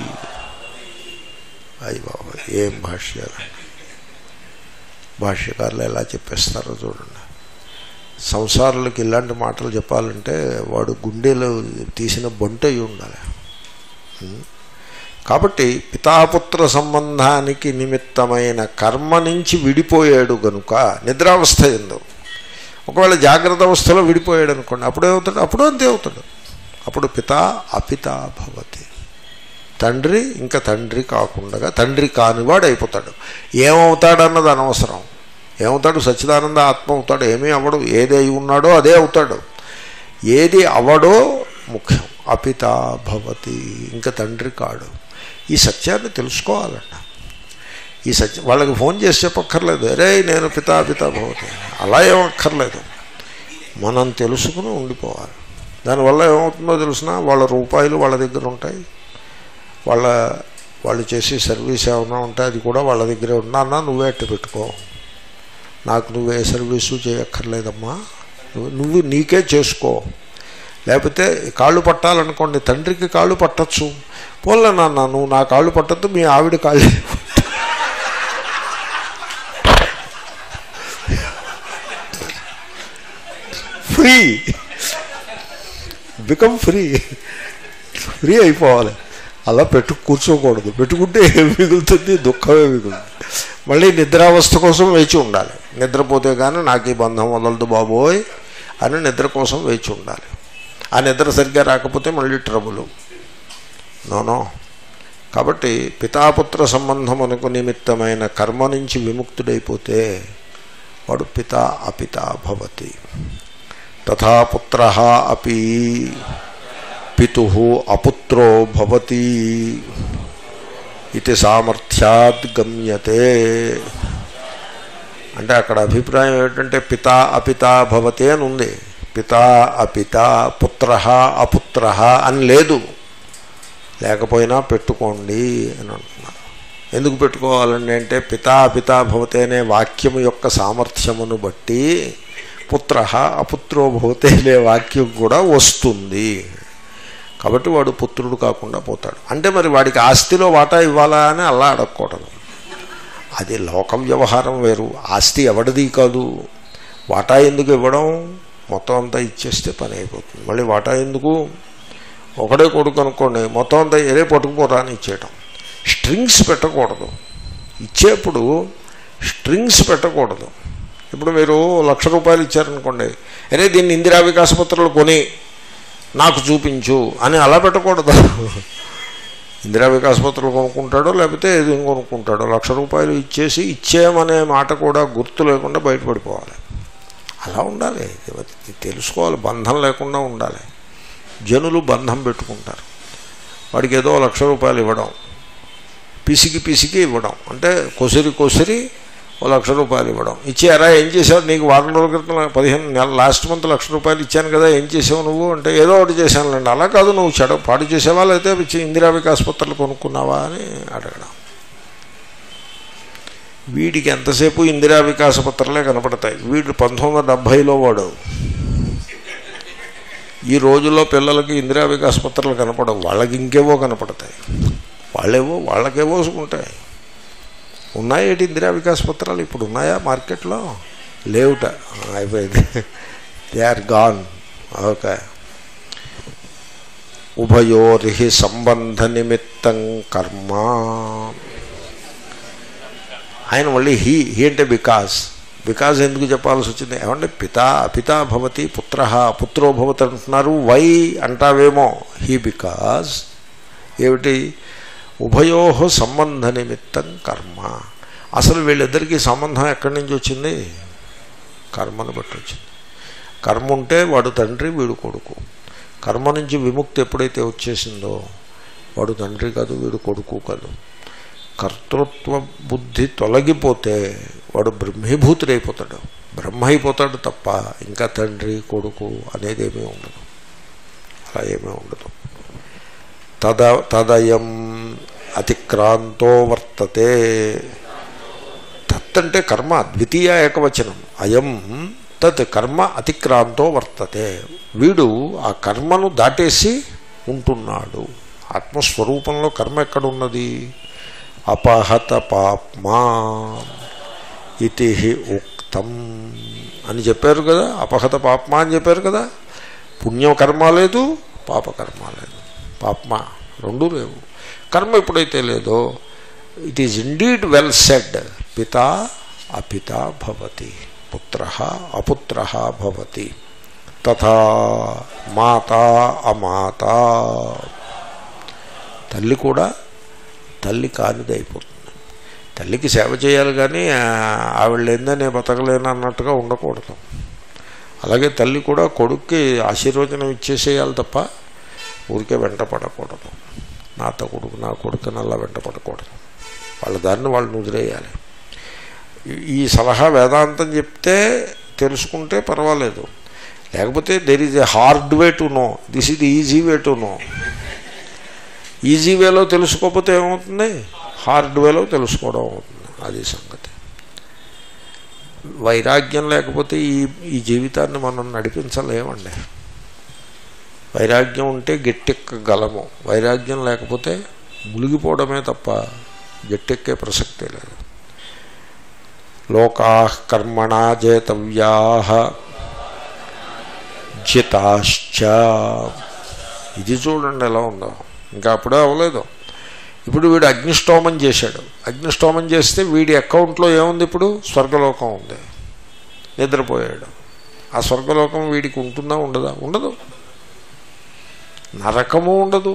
అయ్యి బాబా ఏం భాష్యాలు భాష్యకారులు ఎలా చెప్పేస్తారో చూడండి సంసారులకు ఇలాంటి మాటలు చెప్పాలంటే వాడు గుండెలో తీసిన బంట అయి ఉండాలి ఉం? కాబట్టి పితాపుత్ర సంబంధానికి నిమిత్తమైన కర్మ నుంచి విడిపోయాడు గనుక నిద్రావస్థ ఎందు ఒకవేళ జాగ్రత్త అవస్థలో విడిపోయాడు అనుకోండి అప్పుడేమవుతాడు అప్పుడు అంతే అవుతాడు అప్పుడు పిత అపిత భవతి తండ్రి ఇంకా తండ్రి కాకుండా తండ్రి కానివాడు అయిపోతాడు ఏమవుతాడన్నది అనవసరం ఏమవుతాడు సచ్చిదానంద ఆత్మ అవుతాడు ఏమీ అవ్వడు ఏది అయి ఉన్నాడో అదే అవుతాడు ఏది అవడో ముఖ్యం అపిత భవతి ఇంకా తండ్రి కాడు ఈ సత్యాన్ని తెలుసుకోవాలన్న ఈ సత్యం వాళ్ళకి ఫోన్ చేసి చెప్పక్కర్లేదు అరే నేను పితా పితా భవతి అలా ఏమక్కర్లేదు మనం తెలుసుకుని ఉండిపోవాలి దానివల్ల ఏమవుతుందో తెలిసిన వాళ్ళ రూపాయలు వాళ్ళ దగ్గర ఉంటాయి వాళ్ళ వాళ్ళు చేసే సర్వీస్ ఏమైనా ఉంటే అది కూడా వాళ్ళ దగ్గరే ఉన్నా నువ్వే అట్టు పెట్టుకో నాకు నువ్వే సర్వీసు చేయక్కర్లేదమ్మా నువ్వు నువ్వు నీకే చేసుకో లేకపోతే కాళ్ళు పట్టాలనుకోండి తండ్రికి కాళ్ళు పట్టచ్చు పోలే నాన్న నువ్వు నా కాళ్ళు పట్టద్దు మీ ఆవిడ కాళ్ళు ఫ్రీ బికమ్ ఫ్రీ ఫ్రీ అయిపోవాలి అలా పెట్టు కూర్చోకూడదు పెట్టుకుంటే ఏం మిగులుతుంది దుఃఖమే మిగులుతుంది మళ్ళీ నిద్రావస్థ కోసం వేచి ఉండాలి నిద్రపోతే కానీ నాకు ఈ బంధం వదలదు బాబోయ్ అని నిద్ర కోసం వేచి ఉండాలి ఆ నిద్ర సరిగ్గా రాకపోతే మళ్ళీ ట్రబుల్ నోనో కాబట్టి పితాపుత్ర సంబంధమునకు నిమిత్తమైన కర్మ నుంచి విముక్తుడైపోతే వాడు పిత అపిత భవతి తథా పుత్ర అపి పితు అపుత్రో భవతి ఇది సామర్థ్యాద్ గమ్యతే అంటే అక్కడ అభిప్రాయం ఏంటంటే పిత అపిత భవతి అని ఉంది పిత అపిత పుత్ర అపుత్ర అని లేదు లేకపోయినా పెట్టుకోండి అని అంటున్నారు ఎందుకు పెట్టుకోవాలండి అంటే పితా పితా భవతి అనే వాక్యము యొక్క సామర్థ్యమును బట్టి పుత్ర అపుత్రో భవతి అనే వాక్యం కూడా వస్తుంది కాబట్టి వాడు పుత్రుడు కాకుండా పోతాడు అంటే మరి వాడికి ఆస్తిలో వాటా ఇవ్వాలా అని అలా అడగకూడదు అది లోకం వ్యవహారం వేరు ఆస్తి ఎవడిది కాదు వాటా ఎందుకు ఇవ్వడం మొత్తం అంతా ఇచ్చేస్తే పని అయిపోతుంది మళ్ళీ వాటా ఎందుకు ఒకడే కొడుకు అనుకోండి మొత్తం అంతా ఎరే పట్టుకుపోరా అని ఇచ్చేయటం స్ట్రింగ్స్ పెట్టకూడదు ఇచ్చేప్పుడు స్ట్రింగ్స్ పెట్టకూడదు ఇప్పుడు మీరు లక్ష రూపాయలు ఇచ్చారనుకోండి అరే దీన్ని ఇందిరా వికాస పత్రాలు కొని నాకు చూపించు అని అలా పెట్టకూడదు ఇందిరా వికాస పత్రాలు కొనుక్కుంటాడో లేకపోతే ఏది కొనుక్కుంటాడో లక్ష రూపాయలు ఇచ్చేసి ఇచ్చేయమనే మాట కూడా గుర్తు లేకుండా బయటపడిపోవాలి అలా ఉండాలి ఇది తెలుసుకోవాలి బంధం లేకుండా ఉండాలి జనులు బంధం పెట్టుకుంటారు వాడికి ఏదో లక్ష రూపాయలు ఇవ్వడం పిసికి పిసికి ఇవ్వడం అంటే కొసిరి కొసిరి ఓ లక్ష రూపాయలు ఇవ్వడం ఇచ్చారా ఏం చేసావు నీకు వారం రోజుల క్రితం పదిహేను నెల లాస్ట్ మంత్ లక్ష రూపాయలు ఇచ్చాను కదా ఏం చేసావు నువ్వు అంటే ఏదో ఒకటి చేశానులేండి అలా కాదు నువ్వు చెడ పాడు చేసావా లేకపోతే ఇందిరా వికాస్ పత్రాలు కొనుక్కున్నావా అని అడగడం వీడికి ఎంతసేపు ఇందిరా వికాస పత్రాలే కనపడతాయి వీడు పంతొమ్మిది వందల డెబ్భైలో వాడు ఈ రోజుల్లో పిల్లలకి ఇందిరా వికాస పత్రాలు కనపడవు వాళ్ళకి ఇంకేవో కనపడతాయి వాళ్ళేవో వాళ్ళకేవో ఉంటాయి ఉన్నాయేటి ఇందిరా వికాస పత్రాలు ఇప్పుడు ఉన్నాయా మార్కెట్లో లేవుట అయిపోయింది దే ఆర్ గాన్ ఓకే ఉభయోరి సంబంధ నిమిత్తం కర్మ ఆయన మళ్ళీ హీ హీ అంటే బికాస్ బికాజ్ ఎందుకు చెప్పాల్సి వచ్చింది ఏమంటే పిత అపిత భవతి పుత్ర పుత్రో భవతి అంటున్నారు వై అంటావేమో హీ బికాజ్ ఏమిటి ఉభయో సంబంధ నిమిత్తం కర్మ అసలు వీళ్ళిద్దరికీ సంబంధం ఎక్కడి నుంచి వచ్చింది కర్మను బట్టి వచ్చింది కర్మ ఉంటే వాడు తండ్రి వీడు కొడుకు కర్మ నుంచి విముక్తి ఎప్పుడైతే వచ్చేసిందో వాడు తండ్రి కాదు వీడు కొడుకు కాదు కర్తృత్వ బుద్ధి తొలగిపోతే వాడు బ్రహ్మీభూతుడైపోతాడు బ్రహ్మ అయిపోతాడు తప్ప ఇంకా తండ్రి కొడుకు అనేది ఏమీ ఉండదు అలా ఏమీ ఉండదు తద తదయం అతిక్రాంతో వర్తతే తత్ అంటే కర్మ ద్వితీయ ఏకవచనం అయం తత్ కర్మ అతిక్రాంతో వర్తతే వీడు ఆ కర్మను దాటేసి ఉంటున్నాడు ఆత్మస్వరూపంలో కర్మ ఎక్కడున్నది అపహత పాప్మా ఇది ఉక్తం అని చెప్పారు కదా అపహత పాప్మా అని చెప్పారు కదా పుణ్యకర్మ లేదు పాపకర్మ లేదు పాప్మ రెండూ లేవు కర్మ ఎప్పుడైతే లేదో it is indeed well said పిత అపిత భవతి పుత్ర అపుత్ర భవతి తథా మాత అమాత తల్లి కూడా తల్లి కానిది అయిపోతుంది తల్లికి సేవ చేయాలి కానీ ఆవిడ లేదే నేను బతకలేను అన్నట్టుగా ఉండకూడదు అలాగే తల్లి కూడా కొడుక్కి ఆశీర్వచనం ఇచ్చేసేయాలి తప్ప ఊరికే వెంట పడకూడదు నాతో కొడుకు నా కొడుకుని అలా వెంట పడకూడదు వాళ్ళ దాన్ని వాళ్ళని వదిలేయాలి ఈ సలహా వేదాంతం చెప్తే తెలుసుకుంటే పర్వాలేదు లేకపోతే there is a hard way to know this is easy way to know easy వేలో తెలుసుకోకపోతే ఏమవుతుంది హార్డ్ వేలో తెలుసుకోవడం అవుతుంది అది సంగతి వైరాగ్యం లేకపోతే ఈ ఈ జీవితాన్ని మనం నడిపించలేమండి వైరాగ్యం ఉంటే గట్టెక్కగలము వైరాగ్యం లేకపోతే మునిగిపోవడమే తప్ప గట్టెక్కే ప్రసక్తే లేదు లోకా కర్మణా జేతవ్యా జితాశ్చ ఇది చూడండి ఎలా ఉందో ఇంకా అప్పుడే అవ్వలేదు ఇప్పుడు వీడు అగ్నిష్టోమం చేశాడు అగ్నిష్టోమం చేస్తే వీడి అకౌంట్లో ఏముంది ఇప్పుడు స్వర్గలోకం ఉంది నిద్రపోయాడు ఆ స్వర్గలోకం వీడికి ఉంటుందా ఉండదా ఉండదు నరకము ఉండదు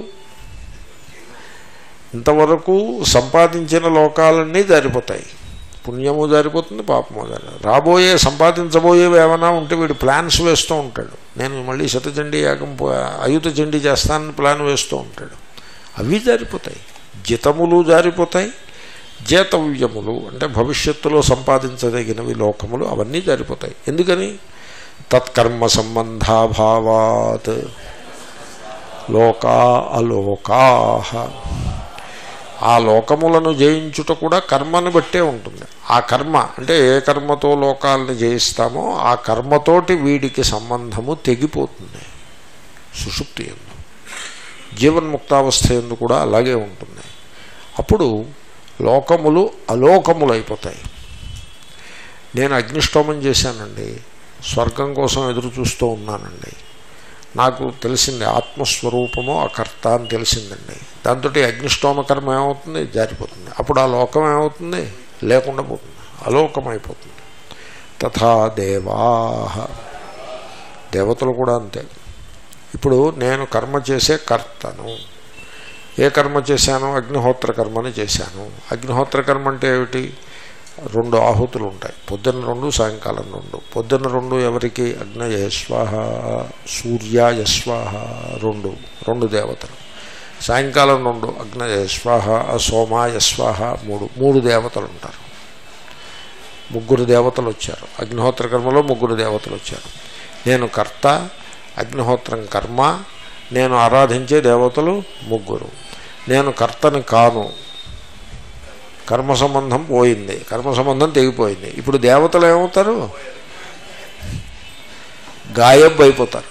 ఇంతవరకు సంపాదించిన లోకాలన్నీ జారిపోతాయి పుణ్యము జారిపోతుంది పాపము జారి రాబోయే సంపాదించబోయేవి ఏమైనా ఉంటే వీడు ప్లాన్స్ వేస్తూ ఉంటాడు నేను మళ్ళీ శతచండీ యాగం పో అయుత చండీ చేస్తానని ప్లాన్ వేస్తూ ఉంటాడు అవి జారిపోతాయి జితములు జారిపోతాయి జీతవ్యములు అంటే భవిష్యత్తులో సంపాదించదగినవి లోకములు అవన్నీ జారిపోతాయి ఎందుకని తత్కర్మ సంబంధాభావాత్ లోకా అలోకా ఆ లోకములను జయించుట కూడా కర్మను బట్టే ఉంటుంది ఆ కర్మ అంటే ఏ కర్మతో లోకాలను జయిస్తామో ఆ కర్మతోటి వీడికి సంబంధము తెగిపోతుంది సుషుప్తి ఎందు జీవన్ముక్తావస్థ ఎందు కూడా అలాగే ఉంటుంది అప్పుడు లోకములు అలోకములు అయిపోతాయి నేను అగ్నిష్టోమం చేశానండి స్వర్గం కోసం ఎదురు చూస్తూ ఉన్నానండి నాకు తెలిసింది ఆత్మస్వరూపము అకర్త అని తెలిసిందండి దాంతో అగ్నిష్టోమ కర్మ ఏమవుతుంది జారిపోతుంది అప్పుడు ఆ లోకం ఏమవుతుంది లేకుండా పోతుంది అలోకం అయిపోతుంది తథా దేవా దేవతలు కూడా అంతే ఇప్పుడు నేను కర్మ చేసే కర్తను ఏ కర్మ చేశాను అగ్నిహోత్ర కర్మని చేశాను అగ్నిహోత్ర కర్మ అంటే ఏమిటి రెండు ఆహుతులు ఉంటాయి పొద్దున్న రెండు సాయంకాలం రెండు పొద్దున్న రెండు ఎవరికి అగ్నయస్వాహ సూర్యాయస్వాహ రెండు రెండు దేవతలు సాయంకాలం రెండు అగ్నయస్వాహ సోమాయస్వాహ మూడు మూడు దేవతలు ఉంటారు ముగ్గురు దేవతలు వచ్చారు అగ్నిహోత్ర కర్మలో ముగ్గురు దేవతలు వచ్చారు నేను కర్త అగ్నిహోత్రం కర్మ నేను ఆరాధించే దేవతలు ముగ్గురు నేను కర్తని కాను కర్మ సంబంధం పోయింది కర్మ సంబంధం తెగిపోయింది ఇప్పుడు దేవతలు ఏమవుతారు గాయబ్ అయిపోతారు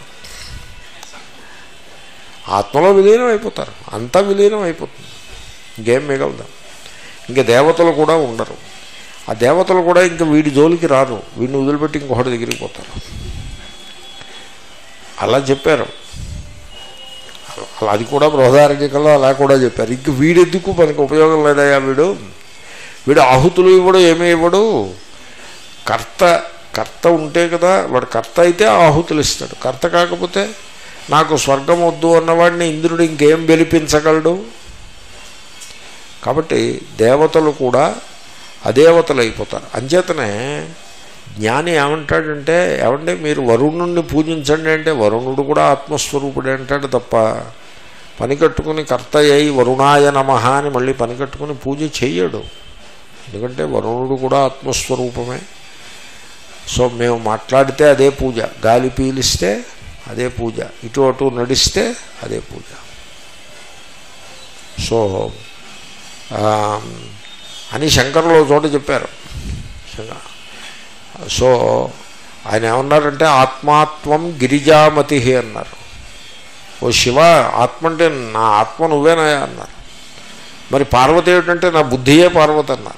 ఆత్మలో విలీనం అయిపోతారు అంతా విలీనం అయిపోతుంది ఇంకేం మిగలదు ఇంకా దేవతలు కూడా ఉండరు ఆ దేవతలు కూడా ఇంకా వీడి జోలికి రారు వీడిని వదిలిపెట్టి ఇంకొకటి దగ్గరికి పోతారు అలా చెప్పారు అలా అది కూడా బృహదారంగికల్లో అలా కూడా చెప్పారు ఇంక వీడెందుకు మనకు ఉపయోగం లేదయా వీడు వీడు ఆహుతులు ఇవ్వడు ఏమీ ఇవ్వడు కర్త కర్త ఉంటే కదా వాడు కర్త అయితే ఆహుతులు ఇస్తాడు కర్త కాకపోతే నాకు స్వర్గం వద్దు అన్నవాడిని ఇంద్రుడు ఇంకేం వెలిపించగలడు కాబట్టి దేవతలు కూడా అదేవతలు అయిపోతారు అంచేతనే జ్ఞాని ఏమంటాడంటే ఏమంటే మీరు వరుణుణ్ణి పూజించండి అంటే వరుణుడు కూడా ఆత్మస్వరూపుడే అంటాడు తప్ప పని కట్టుకుని కర్త అయి వరుణాయ నమ అని మళ్ళీ పని కట్టుకుని పూజ చెయ్యడు ఎందుకంటే వరుణుడు కూడా ఆత్మస్వరూపమే సో మేము మాట్లాడితే అదే పూజ గాలి పీలిస్తే అదే పూజ ఇటు అటు నడిస్తే అదే పూజ సో అని శంకరులు చోట చెప్పారు సో ఆయన ఏమన్నారంటే ఆత్మాత్వం గిరిజామతి అన్నారు ఓ శివ ఆత్మ అంటే నా ఆత్మ నువ్వేనాయా అన్నారు మరి పార్వతి ఏమిటంటే నా బుద్ధియే పార్వతి అన్నారు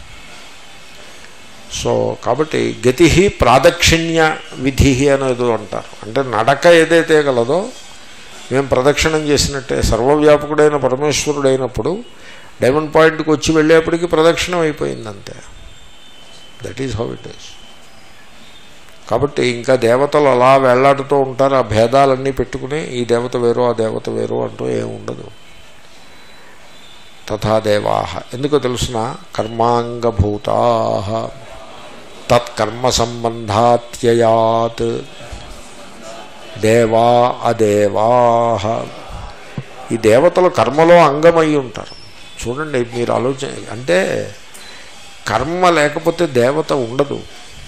సో కాబట్టి గతి ప్రాదక్షిణ్య విధి అనేది అంటారు అంటే నడక ఏదైతే గలదో మేము ప్రదక్షిణం చేసినట్టే సర్వవ్యాపకుడైన పరమేశ్వరుడైనప్పుడు డైమండ్ పాయింట్కి వచ్చి వెళ్ళేప్పటికీ ప్రదక్షిణం అయిపోయింది అంతే that is how it is కాబట్టి ఇంకా దేవతలు అలా వేళ్లాడుతూ ఉంటారు ఆ భేదాలన్నీ పెట్టుకుని ఈ దేవత వేరు ఆ దేవత వేరు అంటూ ఏమి ఉండదు తథా దేవా ఎందుకో తెలుసిన కర్మాంగభూతా తత్కర్మ సంబంధాత్యయాత్ దేవా అదేవా ఈ దేవతలు కర్మలో అంగమై ఉంటారు చూడండి మీరు ఆలోచన అంటే కర్మ లేకపోతే దేవత ఉండదు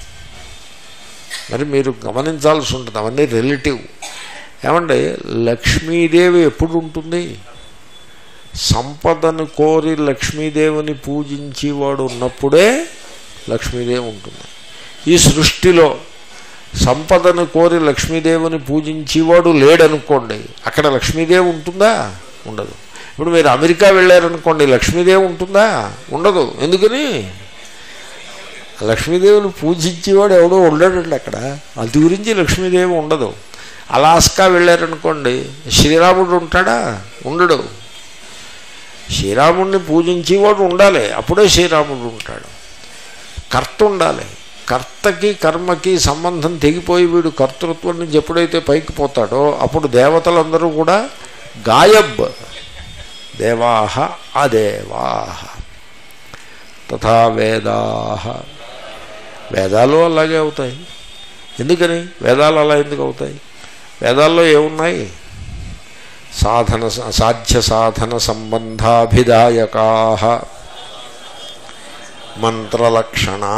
మరి మీరు గమనించాల్సి ఉంటుంది అవన్నీ రిలేటివ్ ఏమండి లక్ష్మీదేవి ఎప్పుడు ఉంటుంది సంపదను కోరి లక్ష్మీదేవిని పూజించేవాడు ఉన్నప్పుడే లక్ష్మీదేవి ఉంటుంది ఈ సృష్టిలో సంపదను కోరి లక్ష్మీదేవిని పూజించేవాడు లేడనుకోండి అక్కడ లక్ష్మీదేవి ఉంటుందా ఉండదు ఇప్పుడు మీరు అమెరికా వెళ్ళారనుకోండి లక్ష్మీదేవి ఉంటుందా ఉండదు ఎందుకని లక్ష్మీదేవిని పూజించేవాడు ఎవడో ఉండడండి అక్కడ అది గురించి లక్ష్మీదేవి ఉండదు అలాస్కా వెళ్ళారనుకోండి శ్రీరాముడు ఉంటాడా ఉండడు శ్రీరాముడిని పూజించేవాడు ఉండాలి అప్పుడే శ్రీరాముడు ఉంటాడు కర్త ఉండాలి కర్తకి కర్మకి సంబంధం తెగిపోయి వీడు కర్తృత్వం నుంచి ఎప్పుడైతే పైకి పోతాడో అప్పుడు దేవతలందరూ కూడా గాయబ్ దేవాహ అదేవాహ తథా వేదాహ వేదాలు అలాగే అవుతాయి ఎందుకని వేదాలు అలా ఎందుకు అవుతాయి వేదాల్లో ఏమున్నాయి సాధన సాధ్య సాధన సంబంధాభిదాయకా మంత్రలక్షణా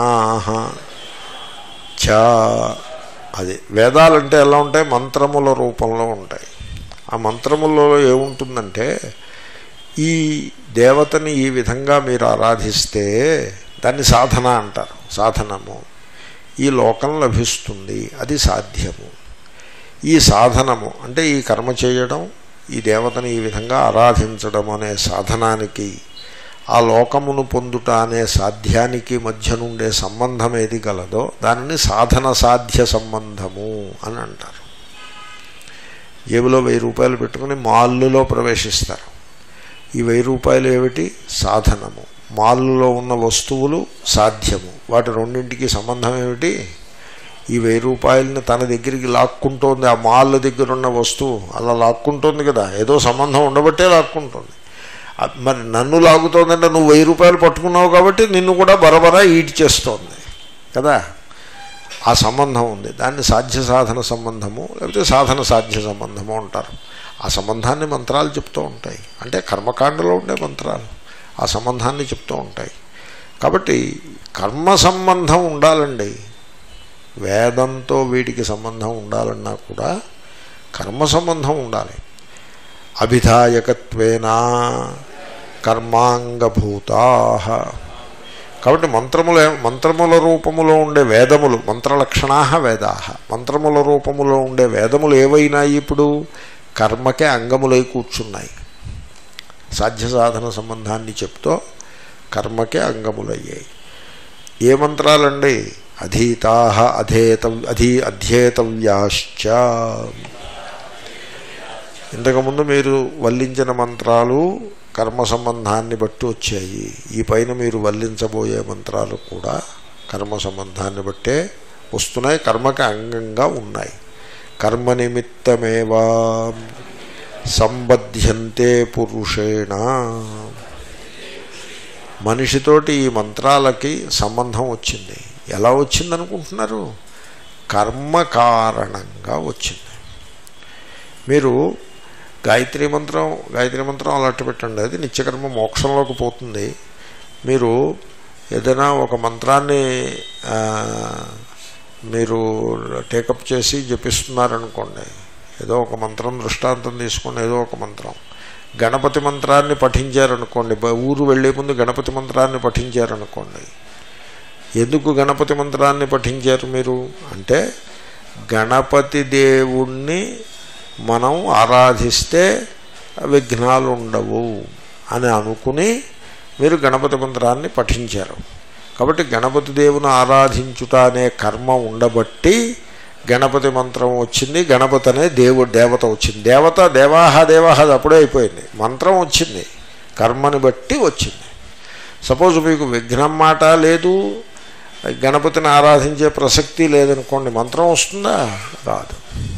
చ అది వేదాలంటే ఎలా ఉంటాయి మంత్రముల రూపంలో ఉంటాయి ఆ మంత్రములలో ఏముంటుందంటే ఈ దేవతని ఈ విధంగా మీరు ఆరాధిస్తే దాన్ని సాధన అంటారు సాధనము ఈ లోకం లభిస్తుంది అది సాధ్యము ఈ సాధనము అంటే ఈ కర్మ చేయడం ఈ దేవతని ఈ విధంగా ఆరాధించడం అనే సాధనానికి ఆ లోకమును పొందుట అనే సాధ్యానికి మధ్య నుండే సంబంధం ఏది గలదో దానిని సాధన సాధ్య సంబంధము అని అంటారు జేబులో వెయ్యి రూపాయలు పెట్టుకుని మాల్లులో ప్రవేశిస్తారు ఈ వెయ్యి రూపాయలు ఏమిటి సాధనము మాల్లులో ఉన్న వస్తువులు సాధ్యము వాటి రెండింటికి సంబంధం ఏమిటి ఈ వెయ్యి రూపాయలని తన దగ్గరికి లాక్కుంటోంది ఆ మాల్ దగ్గర ఉన్న వస్తువు అలా లాక్కుంటోంది కదా ఏదో సంబంధం ఉండబట్టే లాక్కుంటుంది మరి నన్ను లాగుతోందంటే నువ్వు వెయ్యి రూపాయలు పట్టుకున్నావు కాబట్టి నిన్ను కూడా బరబరా ఈడ్ చేస్తోంది కదా ఆ సంబంధం ఉంది దాన్ని సాధ్య సాధన సంబంధము లేకపోతే సాధన సాధ్య సంబంధము అంటారు ఆ సంబంధాన్ని మంత్రాలు చెప్తూ ఉంటాయి అంటే కర్మకాండలో ఉండే మంత్రాలు ఆ సంబంధాన్ని చెప్తూ ఉంటాయి కాబట్టి కర్మ సంబంధం ఉండాలండి వేదంతో వీటికి సంబంధం ఉండాలన్నా కూడా కర్మ సంబంధం ఉండాలి అభిధాయకత్వేనా కర్మాంగభూతా కాబట్టి మంత్రముల మంత్రముల రూపములో ఉండే వేదములు మంత్రలక్షణా వేదా మంత్రముల రూపములో ఉండే వేదములు ఏవైనాయి ఇప్పుడు కర్మకే అంగములై కూర్చున్నాయి సాధ్య సాధన సంబంధాన్ని చెప్తూ కర్మకే అంగములయ్యాయి ఏ మంత్రాలండి అధీతా అధేత అధీ అధ్యేతవ్యాశ్చ ఇంతకుముందు మీరు వల్లించిన మంత్రాలు కర్మ సంబంధాన్ని బట్టి వచ్చాయి ఈ పైన మీరు వల్లించబోయే మంత్రాలు కూడా కర్మ సంబంధాన్ని బట్టే వస్తున్నాయి కర్మకి అంగంగా ఉన్నాయి కర్మ నిమిత్తమేవా సంబధ్యంతే పురుషేణ మనిషితోటి ఈ మంత్రాలకి సంబంధం వచ్చింది ఎలా వచ్చిందనుకుంటున్నారు కర్మ కారణంగా వచ్చింది మీరు గాయత్రి మంత్రం గాయత్రి మంత్రం అలాంటి పెట్టండి అది నిత్యకర్మ మోక్షంలోకి పోతుంది మీరు ఏదైనా ఒక మంత్రాన్ని మీరు టేకప్ చేసి జపిస్తున్నారనుకోండి ఏదో ఒక మంత్రం దృష్టాంతం తీసుకుని ఏదో ఒక మంత్రం గణపతి మంత్రాన్ని పఠించారనుకోండి ఊరు వెళ్ళే ముందు గణపతి మంత్రాన్ని పఠించారనుకోండి ఎందుకు గణపతి మంత్రాన్ని పఠించారు మీరు అంటే గణపతి దేవుణ్ణి మనం ఆరాధిస్తే విఘ్నాలు ఉండవు అని అనుకుని మీరు గణపతి మంత్రాన్ని పఠించారు కాబట్టి గణపతి దేవుని ఆరాధించుట అనే కర్మ ఉండబట్టి గణపతి మంత్రం వచ్చింది గణపతి అనే దేవుడు దేవత వచ్చింది దేవత దేవాహ దేవాహ అది అప్పుడే అయిపోయింది మంత్రం వచ్చింది కర్మని బట్టి వచ్చింది సపోజ్ మీకు విఘ్నం మాట లేదు గణపతిని ఆరాధించే ప్రసక్తి లేదనుకోండి మంత్రం వస్తుందా రాదు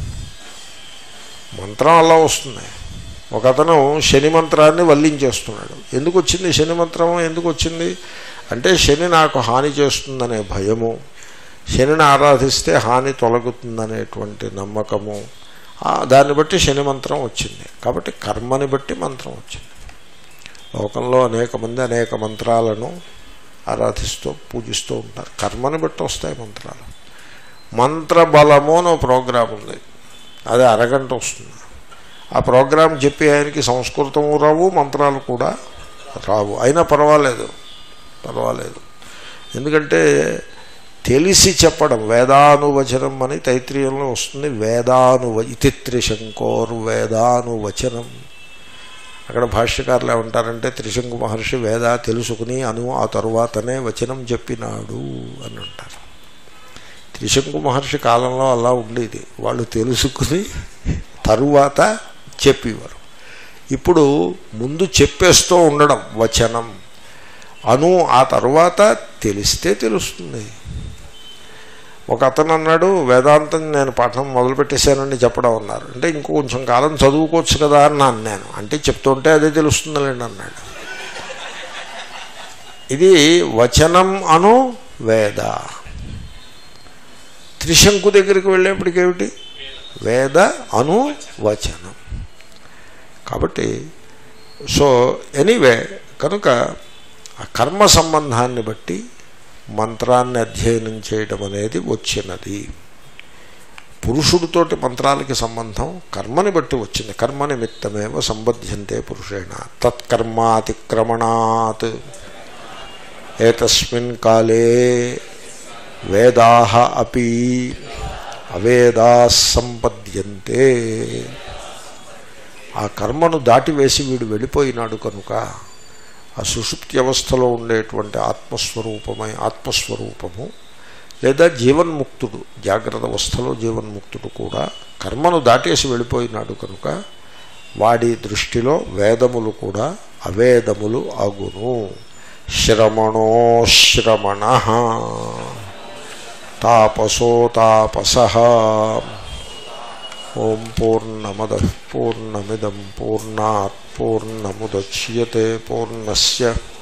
మంత్రం అలా వస్తుంది ఒక అతను శని మంత్రాన్ని వల్లించేస్తున్నాడు ఎందుకు వచ్చింది శని మంత్రం ఎందుకు వచ్చింది అంటే శని నాకు హాని చేస్తుందనే భయము శనిని ఆరాధిస్తే హాని తొలగుతుందనేటువంటి నమ్మకము దాన్ని బట్టి శని మంత్రం వచ్చింది కాబట్టి కర్మని బట్టి మంత్రం వచ్చింది లోకంలో అనేక మంది అనేక మంత్రాలను ఆరాధిస్తూ పూజిస్తూ ఉంటారు కర్మని బట్టి వస్తాయి మంత్రాలు మంత్రబలము అని ప్రోగ్రాం ఉంది అది అరగంట వస్తుంది ఆ ప్రోగ్రాం చెప్పి ఆయనకి సంస్కృతము రావు మంత్రాలు కూడా రావు అయినా పర్వాలేదు పర్వాలేదు ఎందుకంటే తెలిసి చెప్పడం వేదానువచనం అని తైత్రీయంలో వస్తుంది వేదానువ ఇతి త్రిశంకోర్ వేదానువచనం అక్కడ భాష్యకారులు ఏమంటారంటే త్రిశంకు మహర్షి వేద తెలుసుకుని అను ఆ తరువాతనే వచనం చెప్పినాడు అని అంటారు త్రిశంకు మహర్షి కాలంలో అలా ఉండేది వాళ్ళు తెలుసుకుని తరువాత చెప్పేవారు ఇప్పుడు ముందు చెప్పేస్తూ ఉండడం వచనం అను ఆ తరువాత తెలిస్తే తెలుస్తుంది ఒక అతను అన్నాడు వేదాంతం నేను పాఠం మొదలుపెట్టేశానని చెప్పడం అన్నారు అంటే ఇంకో కొంచెం కాలం చదువుకోవచ్చు కదా అన్నాను నేను అంటే చెప్తుంటే అదే తెలుస్తుందిలేండి అన్నాడు ఇది వచనం అను వేద త్రిశంకు దగ్గరికి వెళ్ళేప్పటికేమిటి వేద అను వచనం కాబట్టి సో ఎనీవే కనుక ఆ కర్మ సంబంధాన్ని బట్టి మంత్రాన్ని అధ్యయనం చేయడం అనేది వచ్చినది పురుషుడితోటి మంత్రాలకి సంబంధం కర్మని బట్టి వచ్చింది కర్మ నిమిత్తమేవ సంబధ్యంతే పురుషేణ తత్కర్మాతిక్రమణాత్ ఏతస్మిన్ కాలే వేదా అపి అవేదా సంపద్యంతే ఆ కర్మను దాటివేసి వీడు వెళ్ళిపోయినాడు కనుక ఆ సుషుప్తి అవస్థలో ఉండేటువంటి ఆత్మస్వరూపమై ఆత్మస్వరూపము లేదా జీవన్ముక్తుడు జాగ్రత్త అవస్థలో జీవన్ముక్తుడు కూడా కర్మను దాటేసి వెళ్ళిపోయినాడు కనుక వాడి దృష్టిలో వేదములు కూడా అవేదములు అగును శ్రమణో శ్రమణ తాపసో తాపస ఓం పూర్ణమద పూర్ణమిదం పూర్ణాత్ పూర్ణముద్యతే పూర్ణస్